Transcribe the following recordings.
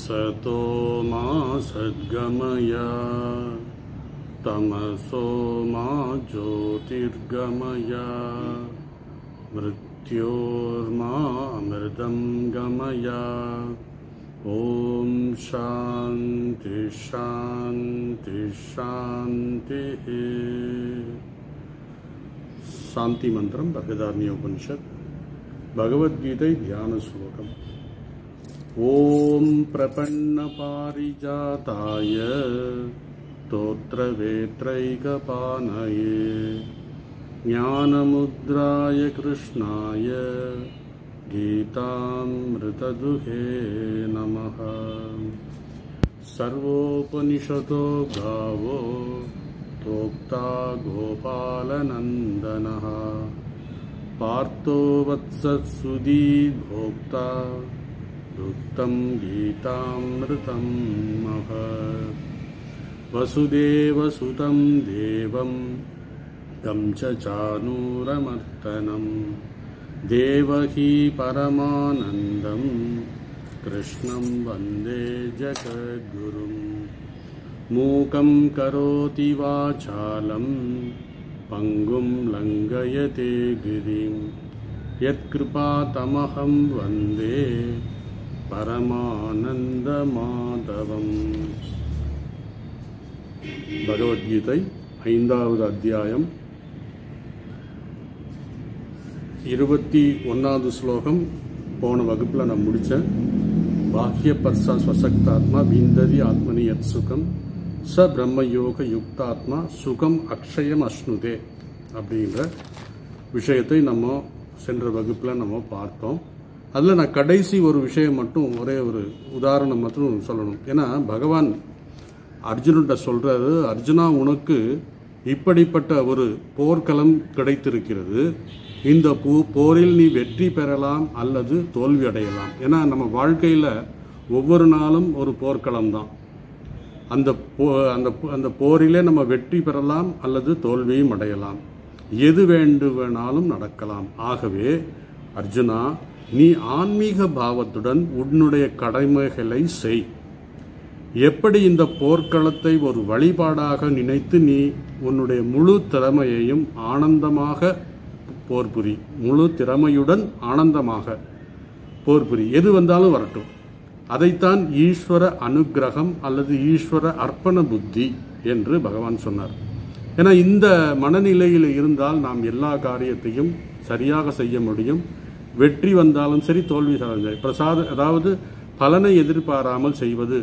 असतो मा सद्गमय तमसो मा ज्योतिर्गमय मृत्योर्मा अमृतं गमय ॐ शान्ति शान्ति शान्तिः சாந்தி மந்திரம் பகதாரண்ய உபனிஷத் பகவத்கீதை தியான ஸ்லோகம் ஓம் பிரபன்ன பாரிஜாதாய தோத்திரவேத்ரைகபானயே ஞானமுத்ராய கிருஷ்ணாய गीतामृतदुहे नमः सर्वोपनिषतो गावो प्रोक्ता गोपालनन्दनः पार्थो वत्सत्सुदीभोक्ता दुक्तं गीतामृतं मह वसुदेवसुतं देवं तं च चानूरमर्तनम् देवही परमानन्दं कृष्णं वन्दे जगद्गुरुम् मूकं करोति वाचालं पङ्गुं लङ्घयते गिरिं यत्कृपातमहं वन्दे பரமானந்தமாதவம் பகவத்கீதை ஐந்தாவது அத்தியாயம் இருபத்தி ஒன்றாவது ஸ்லோகம் போன வகுப்பில் நான் முடித்தேன் பாஹ்ய பர்சா ஸ்வசக்தாத்மா விந்ததி ஆத்மனி யத் சுகம் ச பிரம்மயோக யுக்தாத்மா சுகம் அக்ஷயம் அஷ்ணுதே அப்படிங்கிற விஷயத்தை நம்ம சென்ற வகுப்பில் நம்ம பார்த்தோம் அதில் நான் கடைசி ஒரு விஷயம் மட்டும் ஒரே ஒரு உதாரணம் மட்டும் சொல்லணும் ஏன்னா பகவான் அர்ஜுனன்ட்ட சொல்றாரு அர்ஜுனா உனக்கு இப்படிப்பட்ட ஒரு போர்க்களம் கிடைத்திருக்கிறது இந்த பூ போரில் நீ வெற்றி பெறலாம் அல்லது தோல்வி அடையலாம் ஏன்னா நம்ம வாழ்க்கையில் ஒவ்வொரு நாளும் ஒரு போர்க்களம் தான் அந்த போ அந்த அந்த போரிலே நம்ம வெற்றி பெறலாம் அல்லது தோல்வியும் அடையலாம் எது வேண்டு வேணாலும் நடக்கலாம் ஆகவே அர்ஜுனா நீ ஆன்மீக பாவத்துடன் உன்னுடைய கடமைகளை செய் எப்படி இந்த போர்க்களத்தை ஒரு வழிபாடாக நினைத்து நீ உன்னுடைய முழு திறமையையும் ஆனந்தமாக போர் புரி முழு திறமையுடன் ஆனந்தமாக போர் புரி எது வந்தாலும் வரட்டும் அதைத்தான் ஈஸ்வர அனுக்கிரகம் அல்லது ஈஸ்வர அர்ப்பண புத்தி என்று பகவான் சொன்னார் ஏன்னா இந்த மனநிலையில் இருந்தால் நாம் எல்லா காரியத்தையும் சரியாக செய்ய முடியும் வெற்றி வந்தாலும் சரி தோல்வி சரி பிரசாத அதாவது பலனை எதிர்பாராமல் செய்வது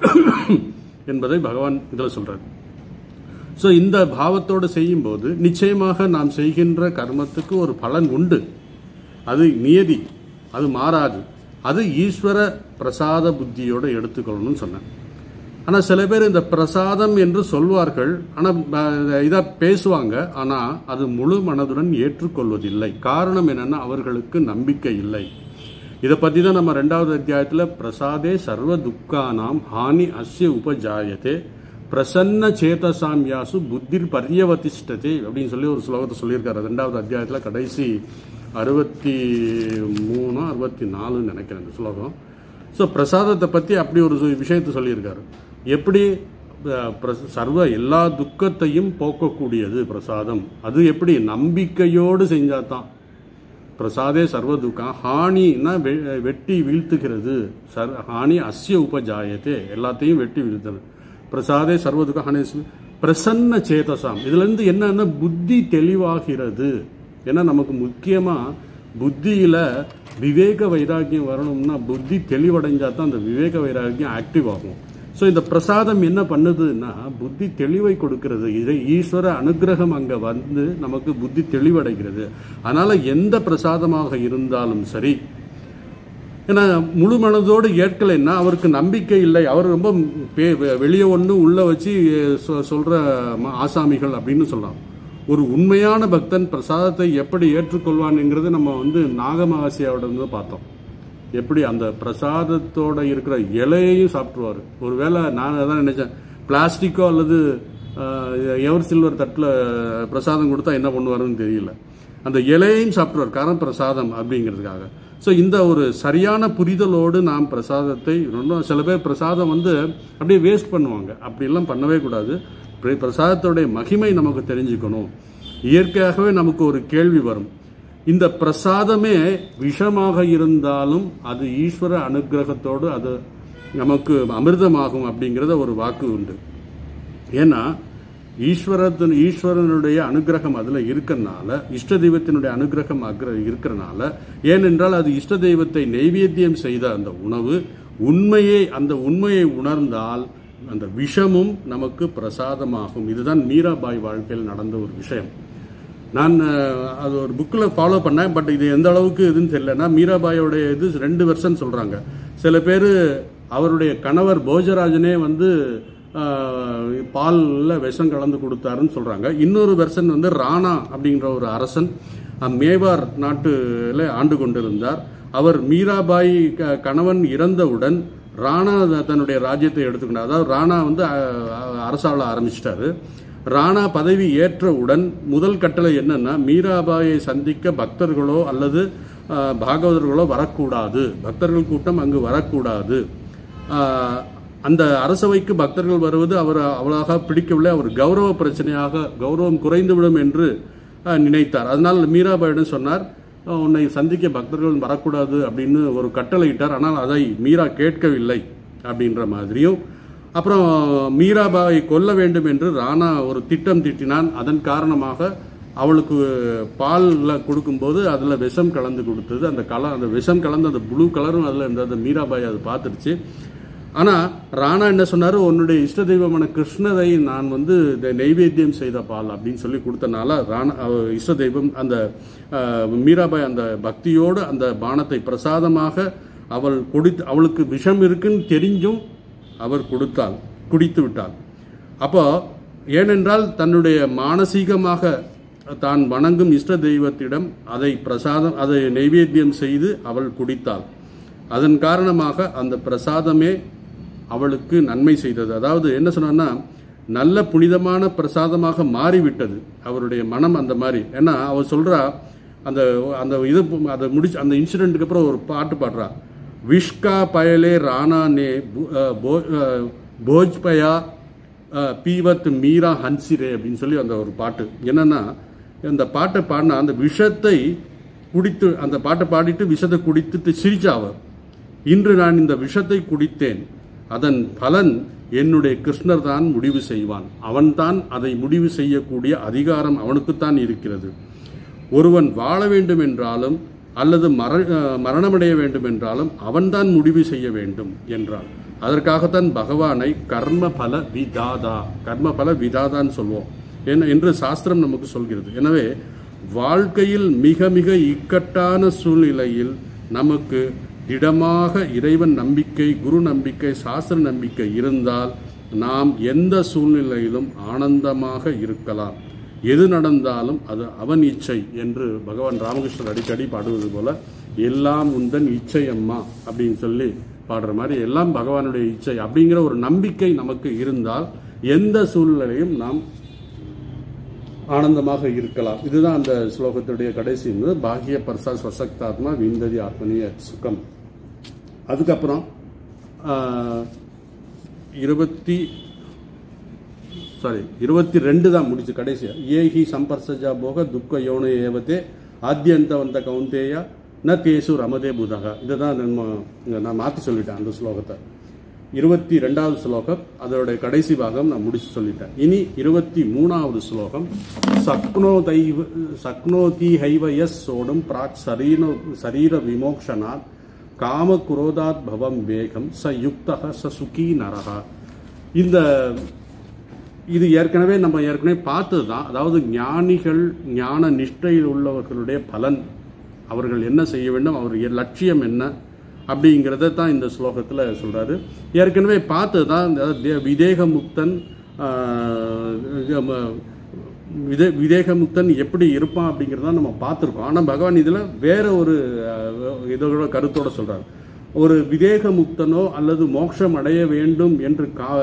என்பதை பகவான் இதில் சொல்றார் ஸோ இந்த பாவத்தோடு செய்யும்போது நிச்சயமாக நாம் செய்கின்ற கர்மத்துக்கு ஒரு பலன் உண்டு அது நியதி அது மாறாது அது ஈஸ்வர பிரசாத புத்தியோடு எடுத்துக்கொள்ளணும்னு சொன்னேன் ஆனால் சில பேர் இந்த பிரசாதம் என்று சொல்வார்கள் ஆனால் இதாக பேசுவாங்க ஆனால் அது முழு மனதுடன் ஏற்றுக்கொள்வதில்லை காரணம் என்னென்னா அவர்களுக்கு நம்பிக்கை இல்லை இதை பற்றி தான் நம்ம ரெண்டாவது அத்தியாயத்தில் பிரசாதே சர்வ துக்கானாம் ஹானி அஸ்ய உபஜாயத்தே பிரசன்ன சேதசாம் யாசு புத்திர் பரியவதிஷ்டதே அப்படின்னு சொல்லி ஒரு ஸ்லோகத்தை சொல்லியிருக்காரு ரெண்டாவது அத்தியாயத்தில் கடைசி அறுபத்தி மூணு அறுபத்தி நாலுன்னு நினைக்கிறேன் இந்த ஸ்லோகம் ஸோ பிரசாதத்தை பற்றி அப்படி ஒரு விஷயத்தை சொல்லியிருக்காரு எப்படி சர்வ எல்லா துக்கத்தையும் போக்கக்கூடியது பிரசாதம் அது எப்படி நம்பிக்கையோடு செஞ்சாதான் பிரசாதே சர்வ துக்கம் ஹானின்னா வெட்டி வீழ்த்துகிறது சர் ஹானி அஸ்ய உபஜாயத்தே எல்லாத்தையும் வெட்டி வீழ்த்துறது பிரசாதே சர்வ துக்கம் ஹானி பிரசன்ன சேதசாம் இதுல இருந்து என்னன்னா புத்தி தெளிவாகிறது ஏன்னா நமக்கு முக்கியமா புத்தியில விவேக வைராக்கியம் வரணும்னா புத்தி தெளிவடைஞ்சா தான் அந்த விவேக வைராக்கியம் ஆக்டிவ் ஆகும் ஸோ இந்த பிரசாதம் என்ன பண்ணுதுன்னா புத்தி தெளிவை கொடுக்கிறது இதை ஈஸ்வர அனுகிரகம் அங்கே வந்து நமக்கு புத்தி தெளிவடைகிறது அதனால எந்த பிரசாதமாக இருந்தாலும் சரி ஏன்னா முழு மனதோடு ஏற்கலைன்னா அவருக்கு நம்பிக்கை இல்லை அவர் ரொம்ப வெளியே ஒன்று உள்ள வச்சு சொல்ற ஆசாமிகள் அப்படின்னு சொல்லலாம் ஒரு உண்மையான பக்தன் பிரசாதத்தை எப்படி ஏற்றுக்கொள்வான்ங்கிறது நம்ம வந்து நாகமகாசியாவோட வந்து பார்த்தோம் எப்படி அந்த பிரசாதத்தோட இருக்கிற இலையையும் சாப்பிட்ருவார் ஒருவேளை நான் அதான் நினைச்சேன் பிளாஸ்டிக்கோ அல்லது எவர் சில்வர் தட்டில் பிரசாதம் கொடுத்தா என்ன பண்ணுவாருன்னு தெரியல அந்த இலையையும் சாப்பிட்ருவார் காரணம் பிரசாதம் அப்படிங்கிறதுக்காக ஸோ இந்த ஒரு சரியான புரிதலோடு நாம் பிரசாதத்தை இன்னும் சில பேர் பிரசாதம் வந்து அப்படியே வேஸ்ட் பண்ணுவாங்க அப்படிலாம் பண்ணவே கூடாது பிர- பிரசாதத்தோடைய மகிமை நமக்கு தெரிஞ்சுக்கணும் இயற்கையாகவே நமக்கு ஒரு கேள்வி வரும் இந்த பிரசாதமே விஷமாக இருந்தாலும் அது ஈஸ்வர அனுக்கிரகத்தோடு அது நமக்கு அமிர்தமாகும் அப்படிங்கிறத ஒரு வாக்கு உண்டு ஏன்னா ஈஸ்வரத்தின் ஈஸ்வரனுடைய அனுகிரகம் அதில் இருக்கறனால இஷ்ட தெய்வத்தினுடைய அனுகிரகம் அக்ர இருக்கிறனால ஏனென்றால் அது இஷ்ட தெய்வத்தை நெய்வேத்தியம் செய்த அந்த உணவு உண்மையை அந்த உண்மையை உணர்ந்தால் அந்த விஷமும் நமக்கு பிரசாதமாகும் இதுதான் மீராபாய் வாழ்க்கையில் நடந்த ஒரு விஷயம் நான் அஹ், அது ஒரு புக்கில் ஃபாலோ பண்ணேன் பட் இது எந்த அளவுக்கு இதுன்னு தெரியலன்னா மீராபாயோடைய இது ரெண்டு வெர்ஷன் சொல்கிறாங்க சில பேர் அவருடைய கணவர் போஜராஜனே வந்து பாலில் விஷம் கலந்து கொடுத்தாருன்னு சொல்கிறாங்க இன்னொரு வெர்ஷன் வந்து ராணா அப்படிங்கிற ஒரு அரசன் அஹ், மேவார் நாட்டில் ஆண்டு கொண்டிருந்தார் அவர் மீராபாய் க- கணவன் இறந்தவுடன் ராணா த- தன்னுடைய ராஜ்யத்தை எடுத்துக்கிட்டார் அதாவது ராணா வந்து அஹ், அஹ், அரசாள ஆரம்பிச்சிட்டாரு ராணா பதவி ஏற்றவுடன் முதல் கட்டளை என்னன்னா மீராபாயை சந்திக்க பக்தர்களோ அல்லது அஹ், பாகவதர்களோ வரக்கூடாது பக்தர்கள் கூட்டம் அங்கு வரக்கூடாது அஹ், அந்த அரசவைக்கு பக்தர்கள் வருவது அவர் அவ்வளவாக பிடிக்கவில்லை அவர் கௌரவ பிரச்சனையாக கௌரவம் குறைந்துவிடும் என்று அஹ், நினைத்தார் அதனால் மீராபாயிடம் சொன்னார் அஹ், உன்னை சந்திக்க பக்தர்கள் வரக்கூடாது அப்படின்னு ஒரு கட்டளையிட்டார் ஆனால் அதை மீரா கேட்கவில்லை அப்படின்ற மாதிரியும் அப்புறம் மீராபாயை கொல்ல வேண்டும் என்று ராணா ஒரு திட்டம் திட்டினான் அதன் காரணமாக அவளுக்கு பாலில் கொடுக்கும்போது அதில் விஷம் கலந்து கொடுத்தது அந்த கலர் அந்த விஷம் கலந்து அந்த ப்ளூ கலரும் அதில் இருந்தது அந்த மீராபாய் அது பார்த்துருச்சு ஆனால் ராணா என்ன சொன்னார் உன்னுடைய இஷ்ட தெய்வமான கிருஷ்ணரை நான் வந்து இந்த நெய்வேத்தியம் செய்த பால் அப்படின்னு சொல்லி கொடுத்தனால ராணா அவ இஷ்ட தெய்வம் அந்த அஹ், மீராபாய் அந்த பக்தியோடு அந்த பானத்தை பிரசாதமாக அவள் குடித்து அவளுக்கு விஷம் இருக்குன்னு தெரிஞ்சும் அவர் கொடுத்தாள் குடித்து விட்டாள் அப்போ ஏனென்றால் தன்னுடைய மானசீகமாக தான் வணங்கும் இஷ்ட தெய்வத்திடம் அதை பிரசாதம் அதை நைவேத்தியம் செய்து அவள் குடித்தாள் அதன் காரணமாக அந்த பிரசாதமே அவளுக்கு நன்மை செய்தது அதாவது என்ன சொன்னா நல்ல புனிதமான பிரசாதமாக மாறிவிட்டது அவருடைய மனம் அந்த மாதிரி ஏன்னா அவ சொல்றா அந்த அந்த இது அதை முடிச்சு அந்த இன்சிடென்ட்டுக்கு அப்புறம் ஒரு பாட்டு பாடுறா விஷ்கா பயலே ராணா நே பு- அஹ் போ- அஹ் போஜ்பயா அஹ் பீவத் மீரா ஹன்சிரே அப்படின்னு சொல்லி அந்த ஒரு பாட்டு என்னன்னா இந்த பாட்டை பாடினா அந்த விஷத்தை குடித்து அந்த பாட்டை பாடிட்டு விஷத்தை குடித்துட்டு சிரிச்சா அவ இன்று நான் இந்த விஷத்தை குடித்தேன் அதன் பலன் என்னுடைய கிருஷ்ணர் தான் முடிவு செய்வான் அவன்தான் அதை முடிவு செய்யக்கூடிய அதிகாரம் அவனுக்குத்தான் இருக்கிறது ஒருவன் வாழ வேண்டும் என்றாலும் அல்லது மர அஹ் மரணமடைய வேண்டும் என்றாலும் அவன்தான் முடிவு செய்ய வேண்டும் என்றாள் அதற்காகத்தான் பகவானை கர்ம பல விதாதா கர்ம பல விதாதான்னு சொல்வோம் என்ன என்று சாஸ்திரம் நமக்கு சொல்கிறது எனவே வாழ்க்கையில் மிக மிக இக்கட்டான சூழ்நிலையில் நமக்கு திடமாக இறைவன் நம்பிக்கை குரு நம்பிக்கை சாஸ்திர நம்பிக்கை இருந்தால் நாம் எந்த சூழ்நிலையிலும் ஆனந்தமாக இருக்கலாம் எது நடந்தாலும் அது அவன் இச்சை என்று பகவான் ராமகிருஷ்ணர் அடிக்கடி பாடுவது போல எல்லாம் உந்தன் இச்சை அம்மா அப்படின்னு சொல்லி பாடுற மாதிரி எல்லாம் பகவானுடைய இச்சை அப்படிங்கிற ஒரு நம்பிக்கை நமக்கு இருந்தால் எந்த சூழ்நிலையும் நாம் ஆனந்தமாக இருக்கலாம் இதுதான் அந்த ஸ்லோகத்துடைய கடைசி என்பது பாகிய பர்சா ஸ்வசக்தாத்மா விந்ததி ஆத்மனிய சுகம் அதுக்கப்புறம் ஆஹ், இருபத்தி சாரி இருபத்தி ரெண்டு தான் முடிச்சு கடைசியா ஏஹி சம்பர்சஜா போக துக்க யோன ஏவத்தே ஆத்தியந்தவந்த கவுந்தேயா ந தேசு ரமதே புதக இதை தான் நம்ம இங்க நான் மாற்றி சொல்லிட்டேன் அந்த ஸ்லோகத்தை இருபத்தி ரெண்டாவது ஸ்லோகம் அதோட கடைசி பாகம் நான் முடிச்சு சொல்லிட்டேன் இனி இருபத்தி மூணாவது ஸ்லோகம் சக்னோ தைவ சக்னோதி ஹைவ எஸ் சோடும் பிராக் சரீர சரீர விமோக்ஷனாத் காம குரோதாத் பவம் வேகம் ச யுக்தக ச சுகி நரகா இந்த இது ஏற்கனவே நம்ம ஏற்கனவே பார்த்தது தான் அதாவது ஞானிகள் ஞான நிஷ்டையில் உள்ளவர்களுடைய பலன் அவர்கள் என்ன செய்ய வேண்டும் அவர் லட்சியம் என்ன அப்படிங்கிறத தான் இந்த ஸ்லோகத்தில் சொல்றாரு ஏற்கனவே பார்த்தது தான் இந்த தே- விதேக முக்தன் ஆஹ், ம- விதே விதேகமுக்தன் எப்படி இருப்பான் அப்படிங்கிறத நம்ம பார்த்துருக்கோம் ஆனால் பகவான் இதில் வேற ஒரு அஹ், இதோட கருத்தோட சொல்றாரு ஒரு விதேக முக்தனோ அல்லது மோட்சம் அடைய வேண்டும் என்று கா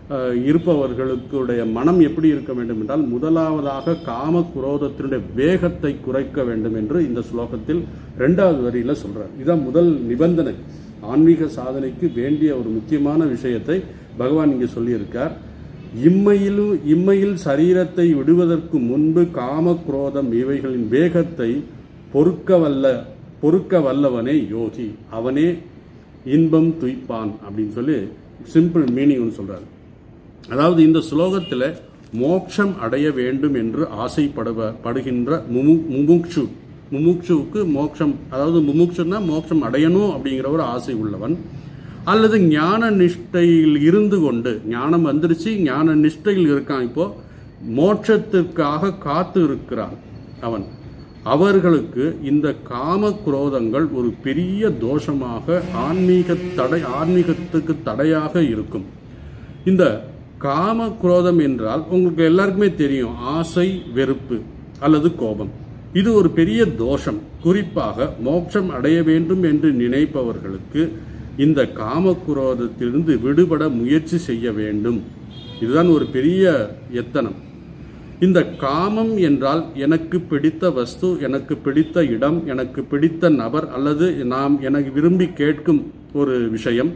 அஹ், இருப்பவர்களுக்குடைய மனம் எப்படி இருக்க வேண்டும் என்றால் முதலாவதாக காம குரோதத்தினுடைய வேகத்தை குறைக்க வேண்டும் என்று இந்த ஸ்லோகத்தில் இரண்டாவது வரியில சொல்றார் இதான் முதல் நிபந்தனை ஆன்மீக சாதனைக்கு வேண்டிய ஒரு முக்கியமான விஷயத்தை பகவான் இங்கே சொல்லியிருக்கார் இம்மையிலும் இம்மையில் சரீரத்தை விடுவதற்கு முன்பு காம குரோதம் இவைகளின் வேகத்தை பொறுக்க வல்ல பொறுக்க வல்லவனே யோகி அவனே இன்பம் துய்ப்பான் அப்படின்னு சொல்லி சிம்பிள் மீனிங் ஒன்று சொல்றாரு அதாவது இந்த ஸ்லோகத்தில் மோட்சம் அடைய வேண்டும் என்று ஆசைப்படுவ படுகின்ற முமு முமுக்ஷு முமுக்ஷுவுக்கு மோட்சம் அதாவது முமுக்ஷுன்னா மோட்சம் அடையணும் அப்படிங்கிற ஒரு ஆசை உள்ளவன் அல்லது ஞான நிஷ்டையில் இருந்து கொண்டு ஞானம் வந்துருச்சு ஞான நிஷ்டையில் இருக்கான் இப்போ மோட்சத்திற்காக காத்து இருக்கிறான் அவன் அவர்களுக்கு இந்த காம குரோதங்கள் ஒரு பெரிய தோஷமாக ஆன்மீக தடை ஆன்மீகத்துக்கு தடையாக இருக்கும் இந்த காம குரோதம் என்றால் உங்களுக்கு எல்லாருக்குமே தெரியும் ஆசை வெறுப்பு அல்லது கோபம் இது ஒரு பெரிய தோஷம் குறிப்பாக மோட்சம் அடைய வேண்டும் என்று நினைப்பவர்களுக்கு இந்த காம குரோதத்திலிருந்து விடுபட முயற்சி செய்ய வேண்டும் இதுதான் ஒரு பெரிய எத்தனம் இந்த காமம் என்றால் எனக்கு பிடித்த வஸ்து எனக்கு பிடித்த இடம் எனக்கு பிடித்த நபர் அல்லது நாம் எனக்கு விரும்பி கேட்கும் ஒரு விஷயம்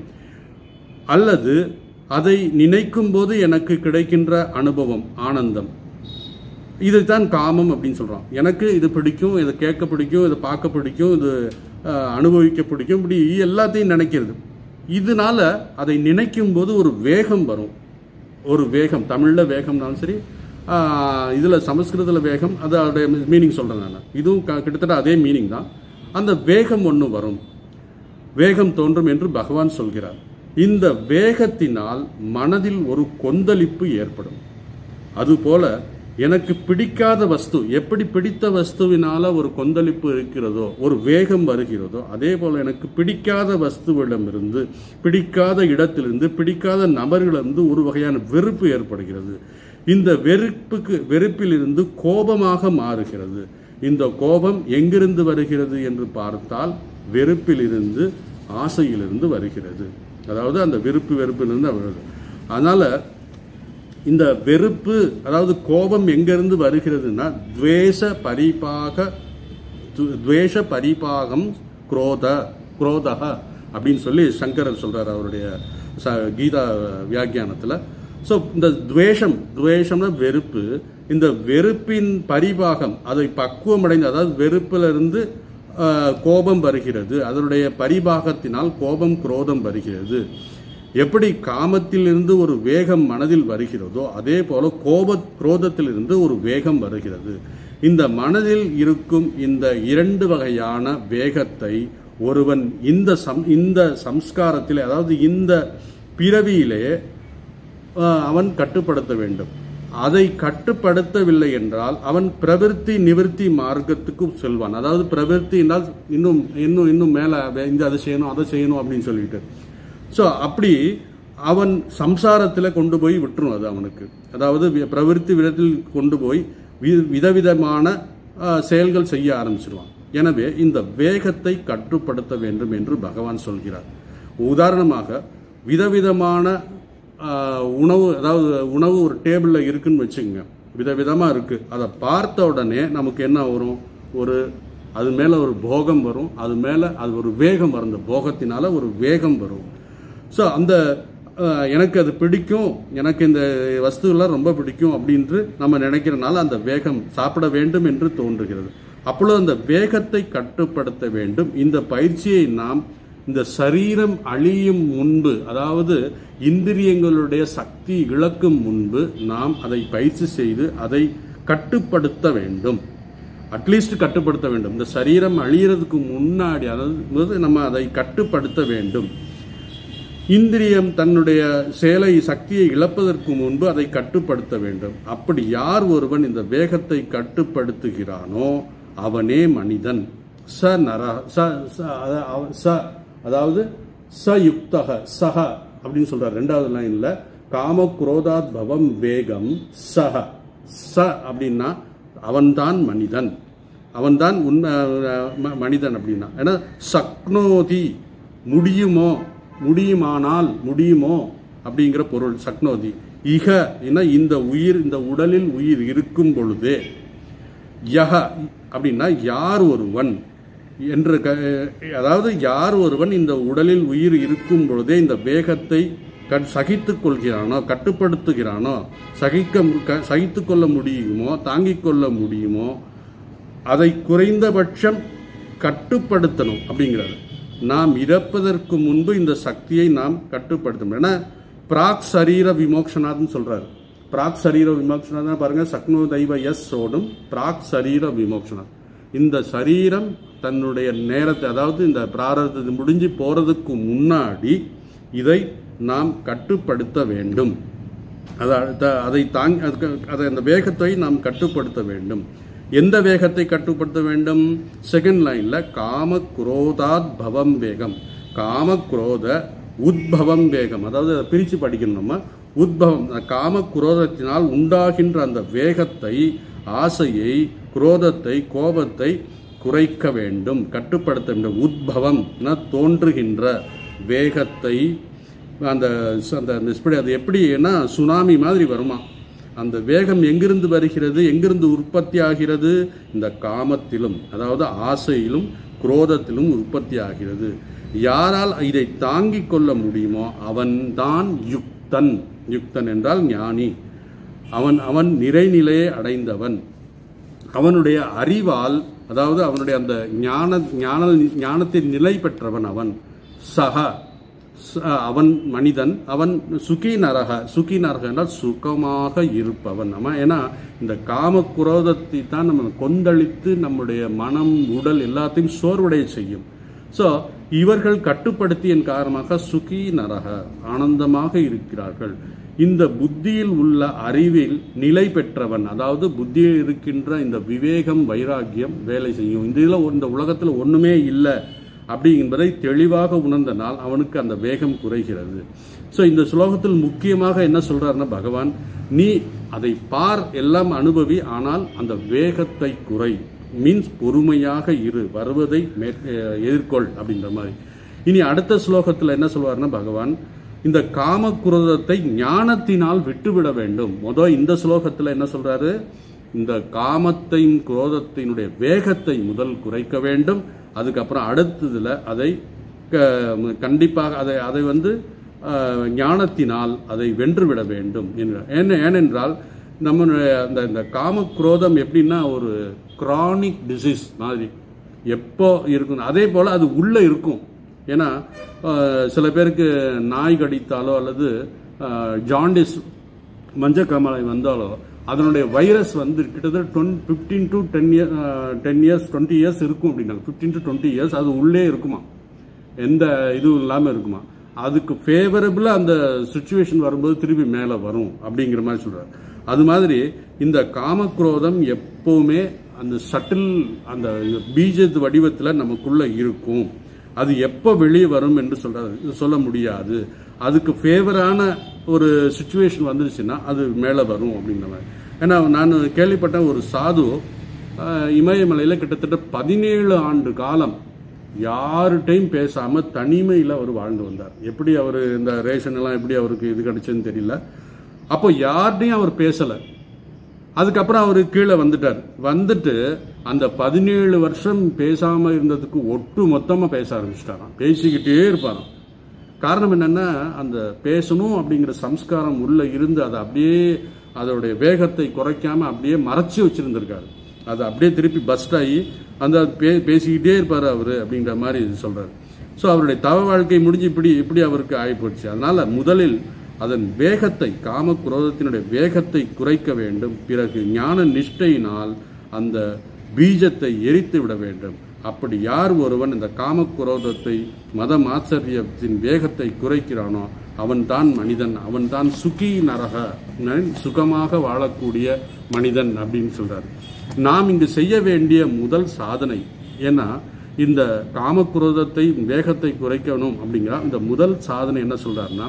அல்லது அதை நினைக்கும் போது எனக்கு கிடைக்கின்ற அனுபவம் ஆனந்தம் இதுதான் காமம் அப்படின்னு சொல்றோம் எனக்கு இது பிடிக்கும் இதை கேட்க பிடிக்கும் இதை பார்க்க பிடிக்கும் இது அஹ், அனுபவிக்க பிடிக்கும் இப்படி எல்லாத்தையும் நினைக்கிறது இதனால அதை நினைக்கும் போது ஒரு வேகம் வரும் ஒரு வேகம் தமிழ்ல வேகம்னாலும் சரி ஆஹ், இதுல சமஸ்கிருதத்துல வேகம் அது அதோடைய மீனிங் சொல்றேன் நான் இதுவும் க- கிட்டத்தட்ட அதே மீனிங் தான் அந்த வேகம் ஒன்று வரும் வேகம் தோன்றும் என்று பகவான் சொல்கிறார் இந்த வேகத்தினால் மனதில் ஒரு கொந்தளிப்பு ஏற்படும் அதுபோல எனக்கு பிடிக்காத வஸ்து எப்படி பிடித்த வஸ்துவினால ஒரு கொந்தளிப்பு இருக்கிறதோ ஒரு வேகம் வருகிறதோ அதே போல எனக்கு பிடிக்காத வஸ்துவிடமிருந்து பிடிக்காத இடத்திலிருந்து பிடிக்காத நபர்களிலிருந்து ஒரு வகையான வெறுப்பு ஏற்படுகிறது இந்த வெறுப்புக்கு வெறுப்பிலிருந்து கோபமாக மாறுகிறது இந்த கோபம் எங்கிருந்து வருகிறது என்று பார்த்தால் வெறுப்பிலிருந்து ஆசையிலிருந்து வருகிறது அதாவது அந்த விருப்பு வெறுப்பிலிருந்து வருது அதனால இந்த வெறுப்பு அதாவது கோபம் எங்கிருந்து வருகிறதுனா துவேஷ பரிபாக து- துவேஷ பரிபாகம் குரோத குரோதக அப்படின்னு சொல்லி சங்கரர் சொல்றார் அவருடைய ச- கீதா வியாக்கியானத்துல ஸோ இந்த துவேஷம் துவேஷம்னா வெறுப்பு இந்த வெறுப்பின் பரிபாகம் அதை பக்குவமடைந்து அதாவது வெறுப்புல இருந்து ஆஹ், கோபம் வருகிறது அதனுடைய பரிபாகத்தினால் கோபம் குரோதம் வருகிறது எப்படி காமத்திலிருந்து ஒரு வேகம் மனதில் வருகிறதோ அதே போல கோப குரோதத்திலிருந்து ஒரு வேகம் வருகிறது இந்த மனதில் இருக்கும் இந்த இரண்டு வகையான வேகத்தை ஒருவன் இந்த சம் இந்த சம்ஸ்காரத்திலே அதாவது இந்த பிறவியிலே ஆஹ், அவன் கட்டுப்படுத்த வேண்டும் அதை கட்டுப்படுத்தவில்லை என்றால் அவன் பிரவிற்த்தி நிவிற்த்தி மார்க்கத்துக்கு செல்வான் அதாவது பிரவிற்த்தி என்றால் இன்னும் இன்னும் இன்னும் மேல வே- இந்த அதை செய்யணும் அதை செய்யணும் அப்படின்னு சொல்லிட்டு ஸோ அப்படி அவன் சம்சாரத்தில் கொண்டு போய் விட்டுரும் அது அவனுக்கு அதாவது வி- பிரவிற்த்தி விதத்தில் கொண்டு போய் வி- விதவிதமான ஆஹ், செயல்கள் செய்ய ஆரம்பிச்சிருவான் எனவே இந்த வேகத்தை கட்டுப்படுத்த வேண்டும் என்று பகவான் சொல்கிறார் உதாரணமாக விதவிதமான ஆஹ், உணவு அதாவது உணவு ஒரு டேபிளில் இருக்குன்னு வச்சுக்கோங்க விதவிதமாக இருக்கு அதை பார்த்த உடனே நமக்கு என்ன வரும் ஒரு அது மேலே ஒரு போகம் வரும் அது மேலே அது ஒரு வேகம் வரும் அந்த போகத்தினால ஒரு வேகம் வரும் ஸோ அந்த அஹ், எனக்கு அது பிடிக்கும் எனக்கு இந்த வஸ்துவெல்லாம் ரொம்ப பிடிக்கும் அப்படின்று நம்ம நினைக்கிறனால அந்த வேகம் சாப்பிட வேண்டும் என்று தோன்றுகிறது அப்பொழுது அந்த வேகத்தை கட்டுப்படுத்த வேண்டும் இந்த பயிற்சியை நாம் இந்த சரீரம் அழியும் முன்பு அதாவது இந்திரியங்களுடைய சக்தி இழக்கும் முன்பு நாம் அதை பயிற்சி செய்து அதை கட்டுப்படுத்த வேண்டும் அட்லீஸ்ட் கட்டுப்படுத்த வேண்டும் இந்த சரீரம் அழியறதுக்கு முன்னாடி அதாவது நம்ம அதை கட்டுப்படுத்த வேண்டும் இந்திரியம் தன்னுடைய செயலை சக்தியை இழப்பதற்கு முன்பு அதை கட்டுப்படுத்த வேண்டும் அப்படி யார் ஒருவன் இந்த வேகத்தை கட்டுப்படுத்துகிறானோ அவனே மனிதன் ச நர ச ச- அத- அவ- ச அதாவது ச யுக்தக சஹ அப்படின்னு சொல்றார் ரெண்டாவது லைன்ல காம குரோதாத் பவம் வேகம் சஹ ச அப்படின்னா அவன்தான் மனிதன் அவன்தான் உண்மை ம- மனிதன் அப்படின்னா ஏன்னா சக்னோதி முடியுமோ முடியுமானால் முடியுமோ அப்படிங்கிற பொருள் சக்னோதி இக ஏன்னா இந்த உயிர் இந்த உடலில் உயிர் இருக்கும் பொழுதே யஹ அப்படின்னா யார் ஒருவன் என்று க- அதாவது யார் ஒருவன் இந்த உடலில் உயிர் இருக்கும் பொழுதே இந்த வேகத்தை கட் சகித்துக் கொள்கிறானோ கட்டுப்படுத்துகிறானோ சகிக்க க- சகித்துக் கொள்ள முடியுமோ தாங்கிக் கொள்ள முடியுமோ அதை குறைந்தபட்சம் கட்டுப்படுத்தணும் அப்படிங்கிறாரு நாம் இறப்பதற்கு முன்பு இந்த சக்தியை நாம் கட்டுப்படுத்தணும் ஏன்னா பிராக் சரீர விமோக்ஷனாத்னு சொல்றாரு பிராக் சரீர விமோக்ஷனா பாருங்க சக்னோ தெய்வ எஸ் ஓடும் பிராக் சரீர விமோக்ஷனா இந்த சரீரம் தன்னுடைய நேரத்தை அதாவது இந்த பிராரதத்தை முடிஞ்சு போறதுக்கு முன்னாடி இதை நாம் கட்டுப்படுத்த வேண்டும் அத- அத- அதை தாங் அதுக்கு- அதை அந்த வேகத்தை நாம் கட்டுப்படுத்த வேண்டும் எந்த வேகத்தை கட்டுப்படுத்த வேண்டும் செகண்ட் லைன்ல காம குரோதாத் பவம் வேகம் காம குரோத உத்பவம் வேகம் அதாவது அதை பிரிச்சு படிக்கணும் நம்ம உத்பவம் அந்த காம குரோதத்தினால் உண்டாகின்ற அந்த வேகத்தை ஆசையை குரோதத்தை கோபத்தை குறைக்க வேண்டும் கட்டுப்படுத்த வேண்டும் உத்பவம் என தோன்றுகின்ற வேகத்தை அந்த அந்த அந்த speed அது எப்படின்னா சுனாமி மாதிரி வருமா அந்த வேகம் எங்கிருந்து வருகிறது எங்கிருந்து உற்பத்தி ஆகிறது இந்த காமத்திலும் அதாவது ஆசையிலும் குரோதத்திலும் உற்பத்தி ஆகிறது யாரால் இதை தாங்கிக் கொள்ள முடியுமோ அவன்தான் யுக்தன் யுக்தன் என்றால் ஞானி அவன் அவன் நிறைநிலையை அடைந்தவன் அவனுடைய அறிவால் அதாவது அவனுடைய அந்த ஞான ஞான ஞானத்தின் நிலை பெற்றவன் அவன் சக ச- அவன் மனிதன் அவன் சுகி நரக சுகி நரக என்றால் சுகமாக இருப்பவன் அவன் ஏன்னா இந்த காம குரோதத்தை தான் நம்ம கொந்தளித்து நம்முடைய மனம் உடல் எல்லாத்தையும் சோர்வடைய செய்யும் ஸோ இவர்கள் கட்டுப்படுத்தியின் காரணமாக சுகி நரக ஆனந்தமாக இருக்கிறார்கள் இந்த புத்தியில் உள்ள அறிவில் நிலை பெற்றவன் அதாவது புத்தியில் இருக்கின்ற இந்த விவேகம் வைராக்கியம் வேலை செய்யும் இந்த இதில் இந்த உலகத்தில் ஒண்ணுமே இல்லை அப்படி என்பதை தெளிவாக உணர்ந்த நாள் அவனுக்கு அந்த வேகம் குறைகிறது ஸோ இந்த ஸ்லோகத்தில் முக்கியமாக என்ன சொல்றாருன்னா பகவான் நீ அதை பார் எல்லாம் அனுபவி ஆனால் அந்த வேகத்தை குறை மீன்ஸ் பொறுமையாக இரு வருவதை மேற்- அஹ் எதிர்கொள் அப்படின்ற மாதிரி இனி அடுத்த ஸ்லோகத்தில் என்ன சொல்வார்னா பகவான் இந்த காம குரோதத்தை ஞானத்தினால் விட்டுவிட வேண்டும் முத இந்த ஸ்லோகத்தில் என்ன சொல்றாரு இந்த காமத்தையும் குரோதத்தினுடைய வேகத்தை முதல் குறைக்க வேண்டும் அதுக்கப்புறம் அடுத்ததுல அதை க- கண்டிப்பாக அதை அதை வந்து அஹ், ஞானத்தினால் அதை வென்றுவிட வேண்டும் என்கிறார். ஏன ஏனென்றால் நம்மளுடைய அந்த இந்த காம குரோதம் எப்படின்னா ஒரு கிரானிக் டிசீஸ் மாதிரி எப்போ இருக்கும் அதே போல அது உள்ள இருக்கும் ஏன்னா அஹ், சில பேருக்கு நாய் கடித்தாலோ அல்லது ஜாண்டிஸ் மஞ்சக்காமலை வந்தாலோ அதனுடைய வைரஸ் வந்து கிட்டத்தட்ட twenty fifteen to ten year ten years twenty years இருக்கும் அப்படின்னாங்க ஃபிஃப்டீன் டு டுவெண்ட்டி இயர்ஸ் அது உள்ளே இருக்குமா எந்த இதுவும் இல்லாமல் இருக்குமா அதுக்கு ஃபேவரபிளாக அந்த சுச்சுவேஷன் வரும்போது திருப்பி மேலே வரும் அப்படிங்கிற மாதிரி சொல்றாரு அது மாதிரி இந்த காமக்ரோதம் எப்பவுமே அந்த சட்டில் அந்த பீஜத்து வடிவத்தில் நமக்குள்ள இருக்கும் அது எப்போ வெளியே வரும் என்று சொல்றாரு இது சொல்ல முடியாது அதுக்கு ஃபேவரான ஒரு சுச்சுவேஷன் வந்துருச்சுன்னா அது மேலே வரும் அப்படிங்கிற மாதிரி ஏன்னா நான் கேள்விப்பட்ட ஒரு சாது அஹ், இமயமலையில் கிட்டத்தட்ட பதினேழு ஆண்டு காலம் யார்கிட்டையும் பேசாம தனிமையில் அவர் வாழ்ந்து வந்தார் எப்படி அவர் இந்த ரேஷன் எல்லாம் எப்படி அவருக்கு இது கிடைச்சதுன்னு தெரியல அப்போ யார்கிட்டையும் அவர் பேசல அதுக்கப்புறம் அவர் கீழே வந்துட்டார் வந்துட்டு அந்த பதினேழு வருஷம் பேசாம இருந்ததுக்கு ஒட்டு மொத்தமா பேச ஆரம்பிச்சிட்டாராம் பேசிக்கிட்டே இருப்பாராம் காரணம் என்னன்னா அந்த பேசணும் அப்படிங்கிற சம்ஸ்காரம் உள்ள இருந்து அதை அப்படியே அதோடைய வேகத்தை குறைக்காம அப்படியே மறைச்சு வச்சிருந்திருக்காரு அது அப்படியே திருப்பி பஸ்ட் ஆகி அந்த பே பேசிக்கிட்டே இருப்பார் அவர் அப்படிங்கிற மாதிரி இது சொல்றாரு ஸோ அவருடைய தவ வாழ்க்கை முடிஞ்சு இப்படி இப்படி அவருக்கு ஆகிப்போச்சு அதனால முதலில் அதன் வேகத்தை காம குரோதத்தினுடைய வேகத்தை குறைக்க வேண்டும் பிறகு ஞான நிஷ்டையினால் அந்த பீஜத்தை எரித்து விட வேண்டும் அப்படி யார் ஒருவன் இந்த காம குரோதத்தை மத மாச்சரியத்தின் வேகத்தை குறைக்கிறானோ அவன்தான் மனிதன் அவன்தான் சுகி நரக சுகமாக வாழக்கூடிய மனிதன் அப்படின்னு சொல்றாரு நாம் இங்கு செய்ய வேண்டிய முதல் சாதனை ஏன்னா இந்த காமக்குரோதத்தை வேகத்தை குறைக்கணும் அப்படிங்கிற இந்த முதல் சாதனை என்ன சொல்றாருன்னா